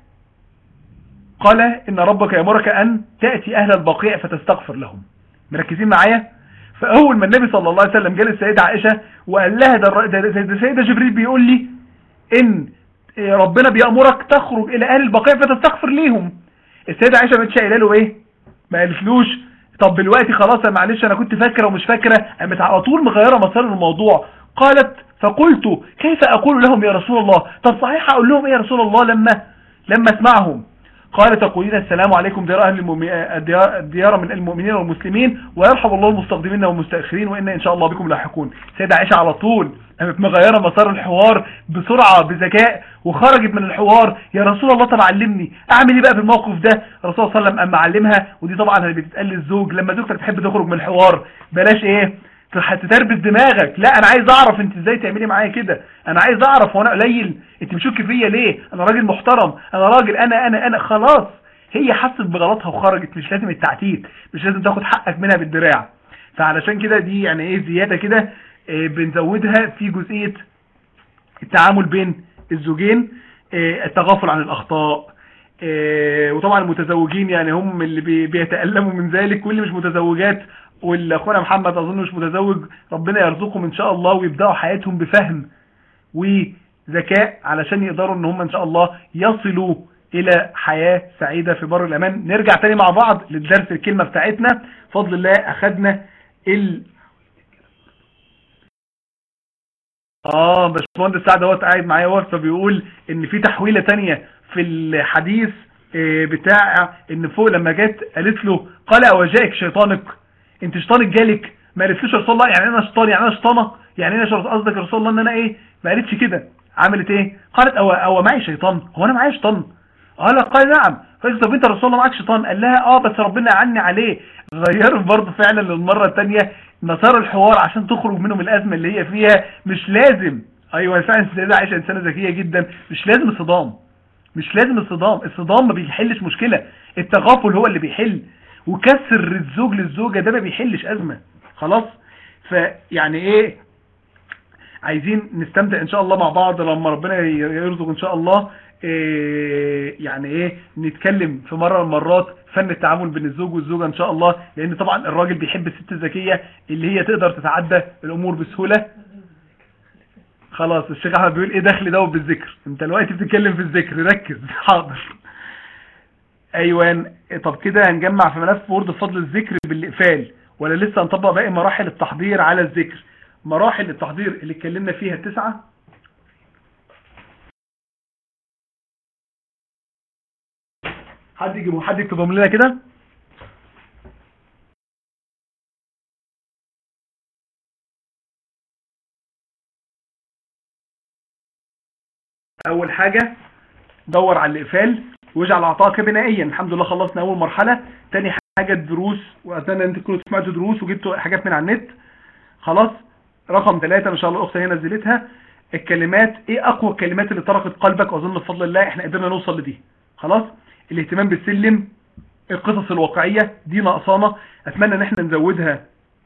قال إن ربك يأمرك أن تأتي أهل البقيع فتستغفر لهم مركزين معايا فأول ما النبي صلى الله عليه وسلم جال السيدة عائشة وقال لها ده, الر- ده, ده, ده سيدة جبريل بيقول لي إن إيه، ربنا بيأمرك تخرج إلى أهل البقيع فتستغفر ليهم السيدة عائشة ما كانتش قايله له إيه ما قالتلوش طب دلوقتي خلاص يا معلش أنا كنت فاكرة ومش فاكرة قامت على طول مغيرة مسار الموضوع قالت فقلت كيف أقول لهم يا رسول الله طب صحيح أقول لهم إيه يا رسول الله لما لما اسمعهم قال تقولين السلام عليكم ديار أهل المؤمنين الديار الديار من المؤمنين والمسلمين ويرحم الله المستقدمين والمستأخرين وإن إن شاء الله بكم لاحقون سيدة عائشة على طول قامت مغيرة مسار الحوار بسرعة بذكاء وخرجت من الحوار يا رسول الله طب علمني اعمل ايه بقى في الموقف ده الرسول صلى الله عليه وسلم اما علمها ودي طبعا اللي بتتقال للزوج لما زوجتك تحب تخرج من الحوار بلاش ايه تتربس دماغك لا انا عايز اعرف انت ازاي تعملي معايا كده انا عايز اعرف وانا قليل انت مشك فيا ليه انا راجل محترم انا راجل انا انا انا خلاص هي حست بغلطها وخرجت مش لازم التعتيد مش لازم تاخد حقك منها بالدراع فعلشان كده دي يعني ايه زيادة كده إيه بنزودها في جزئية التعامل بين الزوجين إيه التغافل عن الاخطاء إيه وطبعا المتزوجين يعني هم اللي بي- بيتألموا من ذلك واللي مش متزوجات والاخونا محمد اظن مش متزوج ربنا يرزقهم ان شاء الله ويبداوا حياتهم بفهم وذكاء علشان يقدروا ان هم ان شاء الله يصلوا الى حياة سعيدة في بر الامان نرجع تاني مع بعض للدرس الكلمة بتاعتنا فضل الله اخدنا ال اه باشمهندس سعد اهوت قاعد معايا اهوت فبيقول ان في تحويله تانية في الحديث آه، بتاع ان فوق لما جت قالت له قال اوجائك شيطانك انت شيطانك جالك ما قالتلوش يا رسول الله يعني انا شيطان يعني انا شيطانه يعني انا شر- قصدك يا رسول الله ان انا ايه ما قالتش كده عملت ايه قالت او او معي شيطان هو انا معايا شيطان قال قال نعم قالت طب انت يا رسول الله معاك شيطان قال لها اه بس ربنا عني عليه غيروا برضه فعلا للمره الثانيه مسار الحوار عشان تخرج منه من الازمه اللي هي فيها مش لازم ايوه فعلا السيده عائشه انسانه ذكيه جدا مش لازم الصدام مش لازم الصدام الصدام ما بيحلش مشكله التغافل هو اللي بيحل وكسر الزوج للزوجه ده ما بيحلش ازمه خلاص فيعني ايه عايزين نستمتع ان شاء الله مع بعض لما ربنا يرزق ان شاء الله إيه يعني ايه نتكلم في مرة من المرات فن التعامل بين الزوج والزوجة ان شاء الله لان طبعا الراجل بيحب الست الذكية اللي هي تقدر تتعدى الامور بسهولة خلاص الشيخ احمد بيقول ايه دخل دوت بالذكر انت دلوقتي بتتكلم في الذكر ركز حاضر ايوان طب كده هنجمع في ملف وورد فضل الذكر بالاقفال ولا لسه هنطبق باقي مراحل التحضير على الذكر مراحل التحضير اللي اتكلمنا فيها التسعة حد يجيبه حد يكتبهم لنا كده اول حاجة دور على الاقفال واجعل عطاك بنائيا الحمد لله خلصنا اول مرحلة تاني حاجة الدروس واتمنى ان انتوا تكونوا سمعتوا دروس وجبتوا حاجات من على النت خلاص رقم ثلاثة ان شاء الله الاخت هي نزلتها الكلمات ايه اقوى الكلمات اللي طرقت قلبك واظن بفضل الله احنا قدرنا نوصل لدي خلاص الاهتمام بالسلم القصص الواقعية دي ناقصانا اتمنى ان احنا نزودها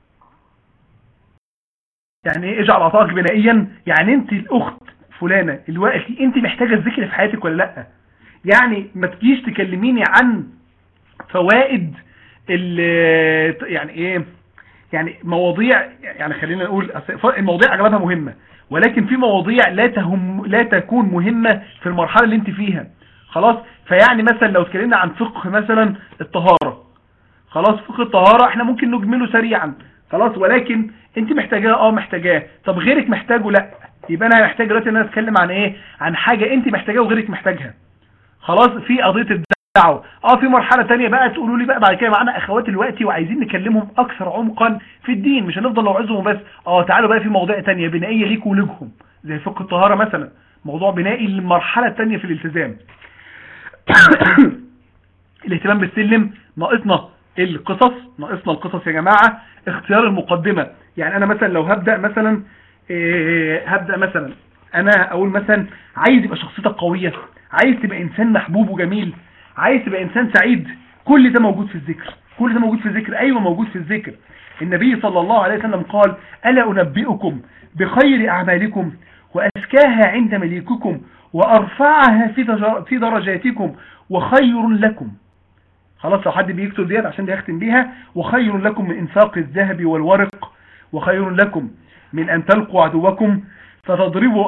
يعني ايه اجعل عطاك بنائيا يعني انت الاخت فلانة الوقت انت محتاجة الذكر في حياتك ولا لا يعني ما تجيش تكلميني عن فوائد ال- يعني ايه يعني مواضيع يعني خلينا نقول أصل المواضيع اغلبها مهمة ولكن في مواضيع لا تهم لا تكون مهمة في المرحلة اللي انت فيها خلاص فيعني مثلا لو اتكلمنا عن فقه مثلا الطهارة خلاص فقه الطهارة احنا ممكن نجمله سريعا خلاص ولكن انت محتاجاه اه محتاجاه طب غيرك محتاجه لا يبقى انا محتاج دلوقتي ان انا اتكلم عن ايه عن حاجة انت محتاجاها وغيرك محتاجها خلاص في قضية الدعوة اه في مرحلة تانية بقى تقولوا لي بقى بعد كده معانا اخوات الوقت وعايزين نكلمهم اكثر عمقا في الدين مش هنفضل نوعظهم بس اه تعالوا بقى في مواضيع تانية بنائية ليكوا وليكم زي فقه الطهارة مثلا موضوع بنائي للمرحلة التانية في الالتزام الاهتمام بالسلم ناقصنا القصص ناقصنا القصص يا جماعة اختيار المقدمة يعني انا مثلا لو هبدأ مثلا إيه هبدأ مثلا انا اقول مثلا عايز يبقى شخصيتك قوية عايز تبقى انسان محبوب وجميل عايز تبقى انسان سعيد كل ده موجود في الذكر كل ده موجود في الذكر ايوه موجود في الذكر النبي صلى الله عليه وسلم قال ألا أنبئكم بخير أعمالكم وأزكاها عند مليككم وأرفعها في درج- في درجاتكم وخير لكم خلاص لو حد بيكتب ديت عشان دي هختم بيها وخير لكم من انفاق الذهب والورق وخير لكم من ان تلقوا عدوكم فتضربوا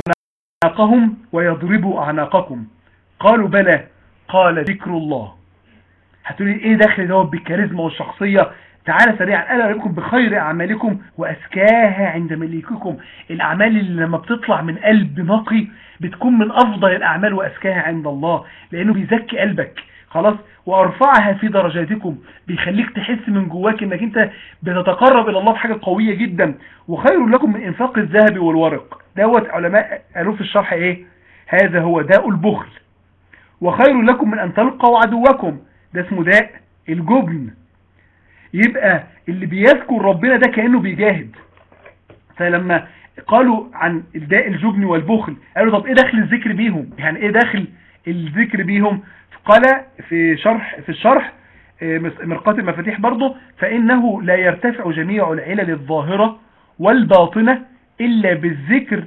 اعناقهم ويضربوا اعناقكم قالوا بلى قال ذكر الله هتقولي ايه دخل دوت بالكاريزما والشخصية تعالى سريعا الا لكم بخير اعمالكم وازكاها عند مليككم الاعمال اللي لما بتطلع من قلب نقي بتكون من افضل الاعمال وازكاها عند الله لانه بيزكي قلبك خلاص وارفعها في درجاتكم بيخليك تحس من جواك انك انت بتتقرب الى الله بحاجة قوية جدا وخير لكم من انفاق الذهب والورق دوت علماء قالوا في الشرح ايه هذا هو داء البخل وخير لكم من ان تلقوا عدوكم ده اسمه داء الجبن يبقى اللي بيذكر ربنا ده كأنه بيجاهد فلما قالوا عن الداء الجبن والبخل قالوا طب ايه دخل الذكر بيهم يعني ايه دخل الذكر بيهم قال في شرح في الشرح آه، مرقاة المفاتيح برضه فإنه لا يرتفع جميع العلل الظاهرة والباطنة إلا بالذكر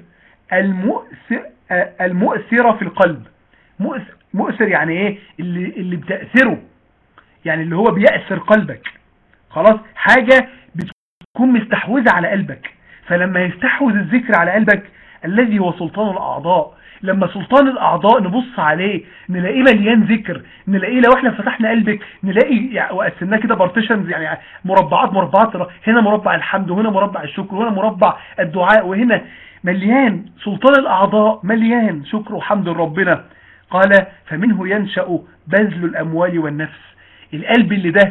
المؤثر آه، المؤثرة في القلب مؤثر, مؤثر يعني ايه اللي, اللي بتأثره يعني اللي هو بيأثر قلبك خلاص حاجة بتكون مستحوذة على قلبك فلما يستحوذ الذكر على قلبك الذي هو سلطان الأعضاء لما سلطان الأعضاء نبص عليه نلاقيه مليان ذكر نلاقيه لو احنا فتحنا قلبك نلاقي يعني وقسمناه كده بارتيشنز يعني مربعات مربعات هنا مربع الحمد وهنا مربع الشكر وهنا مربع الدعاء وهنا مليان سلطان الأعضاء مليان شكر وحمد لربنا قال فمنه ينشأ بذل الأموال والنفس القلب اللي ده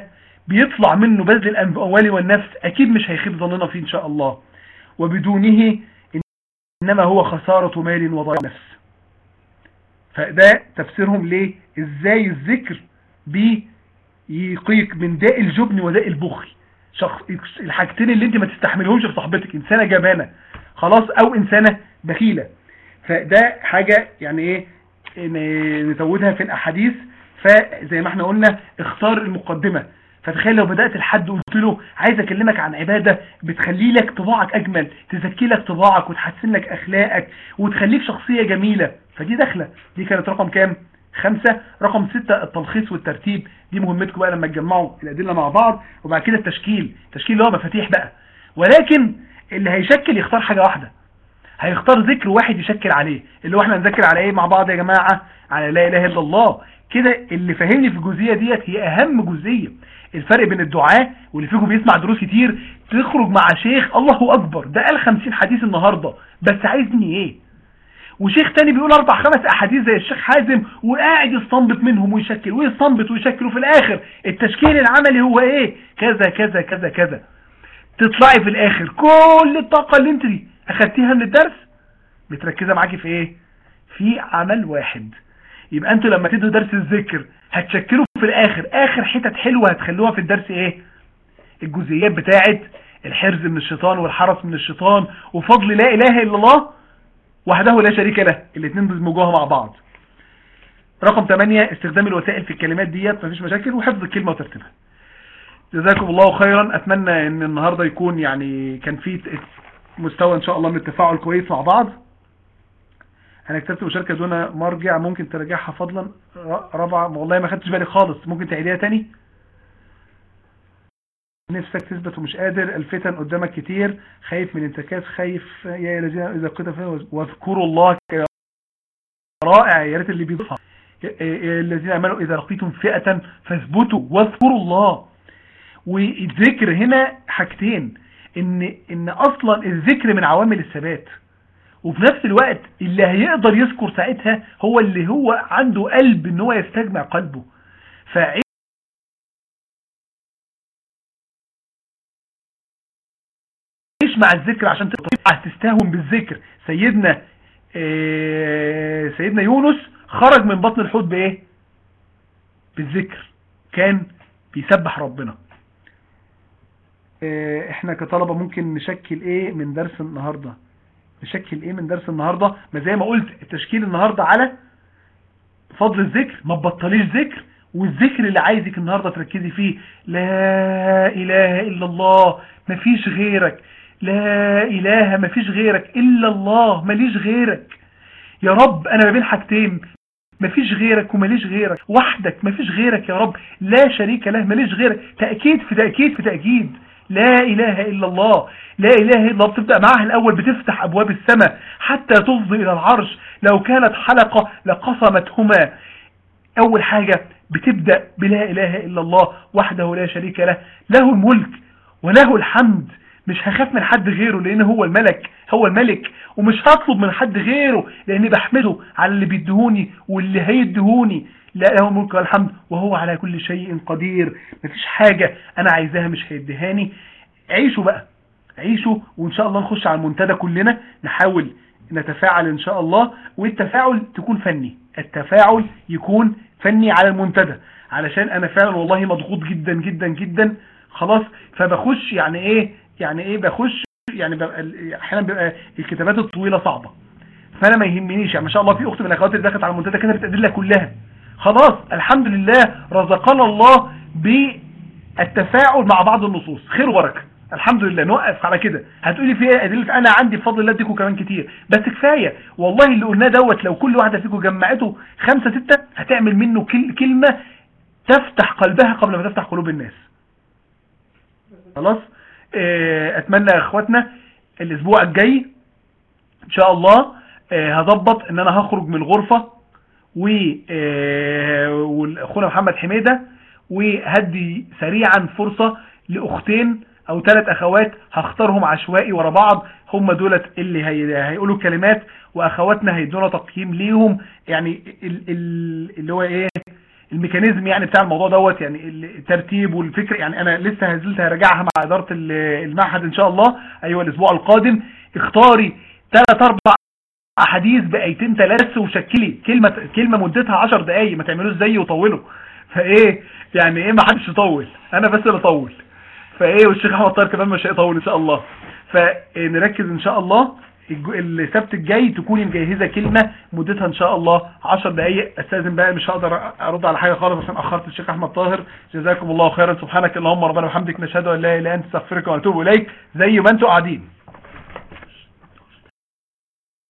بيطلع منه بذل الاموال والنفس اكيد مش هيخيب ظننا فيه ان شاء الله وبدونه انما هو خسارة مال وضياع نفس فده تفسيرهم ليه ازاي الذكر بيقيك من داء الجبن وداء البخل شخص الحاجتين اللي انت ما تستحملهمش في صاحبتك انسانة جبانة خلاص او انسانة بخيلة فده حاجة يعني ايه ن- نزودها في الاحاديث فزي ما احنا قلنا اختار المقدمة فتخيل لو بدأت الحد قلت له عايز اكلمك عن عبادة بتخلي لك طباعك اجمل تزكي لك طباعك وتحسن لك اخلاقك وتخليك شخصية جميلة فدي داخلة دي كانت رقم كام خمسة رقم ستة التلخيص والترتيب دي مهمتكم بقى لما تجمعوا الأدلة مع بعض وبعد كده التشكيل التشكيل اللي هو مفاتيح بقى ولكن اللي هيشكل يختار حاجة واحدة هيختار ذكر واحد يشكل عليه اللي هو احنا نذكر على ايه مع بعض يا جماعة على لا اله الا الله كده اللي فاهمني في الجزئية ديت هي اهم جزئية الفرق بين الدعاء واللي فيكم بيسمع دروس كتير تخرج مع شيخ الله اكبر ده قال 50 حديث النهاردة بس عايزني ايه وشيخ تاني بيقول اربع خمس احاديث زي الشيخ حازم وقاعد يستنبط منهم ويشكل ويستنبط ويشكل وفي الاخر التشكيل العملي هو ايه كذا كذا كذا كذا تطلعي في الاخر كل الطاقة اللي انت دي اخدتيها من الدرس متركزة معاكي في ايه في عمل واحد يبقى انتوا لما تدوا درس الذكر هتشكلوا في الاخر اخر حتت حلوة هتخلوها في الدرس ايه الجزئيات بتاعت الحرز من الشيطان والحرس من الشيطان وفضل لا اله الا الله وحده لا شريك له الاثنين بيدمجوها مع بعض رقم 8 استخدام الوسائل في الكلمات ديت مفيش مشاكل وحفظ الكلمة وترتيبها جزاكم الله خيرا اتمنى ان النهاردة يكون يعني كان في مستوى ان شاء الله من التفاعل كويس مع بعض انا كتبت مشاركة دون مرجع ممكن تراجعها فضلا رابعة والله ما خدتش بالي خالص ممكن تعيديها تاني نفسك تثبت ومش قادر الفتن قدامك كتير خايف من انتكاس خايف يا الذين اذا قيل فيهم واذكروا الله ك- رائع يا ريت اللي بيضيفها يا- يا الذين امنوا اذا لقيتم فئة فاثبتوا واذكروا الله والذكر هنا حاجتين ان ان اصلا الذكر من عوامل الثبات وفي نفس الوقت اللي هيقدر يذكر ساعتها هو اللي هو عنده قلب ان هو يستجمع قلبه فعيش مع الذكر عشان تبقى تستهون بالذكر سيدنا آه، سيدنا يونس خرج من بطن الحوت بايه بالذكر كان بيسبح ربنا آه، احنا كطلبة ممكن نشكل ايه من درس النهاردة نشكل ايه من درس النهاردة ما زي ما قلت التشكيل النهاردة على فضل الذكر ما تبطليش ذكر والذكر اللي عايزك النهاردة تركزي فيه لا اله الا الله مفيش غيرك لا اله مفيش غيرك الا الله ماليش غيرك يا رب انا ما بين حاجتين مفيش غيرك وماليش غيرك وحدك مفيش غيرك يا رب لا شريك له ماليش غيرك تأكيد في تأكيد في تأكيد لا إله إلا الله لا إله إلا الله بتبدأ معاها الأول بتفتح أبواب السماء حتى تفضي إلى العرش لو كانت حلقة لقصمتهما أول حاجة بتبدأ بلا إله إلا الله وحده لا شريك له له الملك وله الحمد مش هخاف من حد غيره لأن هو الملك هو الملك ومش هطلب من حد غيره لأني بحمده على اللي بيدهوني واللي هيدهوني لا له الملك والحمد وهو على كل شيء قدير مفيش حاجة أنا عايزاها مش هيدهاني عيشوا بقى عيشوا وإن شاء الله نخش على المنتدى كلنا نحاول نتفاعل إن شاء الله والتفاعل تكون فني التفاعل يكون فني على المنتدى علشان أنا فعلا والله مضغوط جدا جدا جدا خلاص فبخش يعني إيه يعني إيه بخش يعني ببقى ال- احيانا بيبقى الكتابات الطويله صعبه فانا ما يهمنيش يعني ما شاء الله في اخت من الاخوات اللي دخلت على المنتدى كتبت الادله كلها خلاص الحمد لله رزقنا الله بالتفاعل مع بعض النصوص خير وبركه الحمد لله نوقف على كده هتقولي في ايه ادله انا عندي بفضل الله اديكم كمان كتير بس كفايه والله اللي قلناه دوت لو كل واحده فيكم جمعته خمسة ستة هتعمل منه كل كلمه تفتح قلبها قبل ما تفتح قلوب الناس خلاص آه، اتمنى يا اخواتنا الاسبوع الجاي ان شاء الله آه، هظبط ان انا هخرج من الغرفة و آه، والاخونا محمد حميدة وهدي سريعا فرصة لاختين او ثلاث اخوات هختارهم عشوائي ورا بعض هم دولت اللي هي... هيقولوا كلمات واخواتنا هيدونا تقييم ليهم يعني ال... ال... اللي هو ايه الميكانيزم يعني بتاع الموضوع دوت يعني الترتيب والفكر يعني انا لسه هزلت هراجعها مع اداره ال- المعهد ان شاء الله ايوه الاسبوع القادم اختاري ثلاث اربع احاديث بايتين ثلاثه وشكلي كلمه كلمه مدتها 10 دقائق ما تعملوش زيي وطولوا فايه يعني ايه ما حدش يطول انا بس اللي اطول فايه والشيخ احمد طاهر كمان مش هيطول ان شاء الله فنركز ان شاء الله الج- السبت الجاي تكوني مجهزه كلمه مدتها ان شاء الله 10 دقائق استاذن بقى مش هقدر ارد على حاجه خالص عشان اخرت الشيخ احمد طاهر جزاكم الله خيرا سبحانك اللهم ربنا وبحمدك نشهد ان لا اله الا انت استغفرك واتوب اليك زي ما انتم قاعدين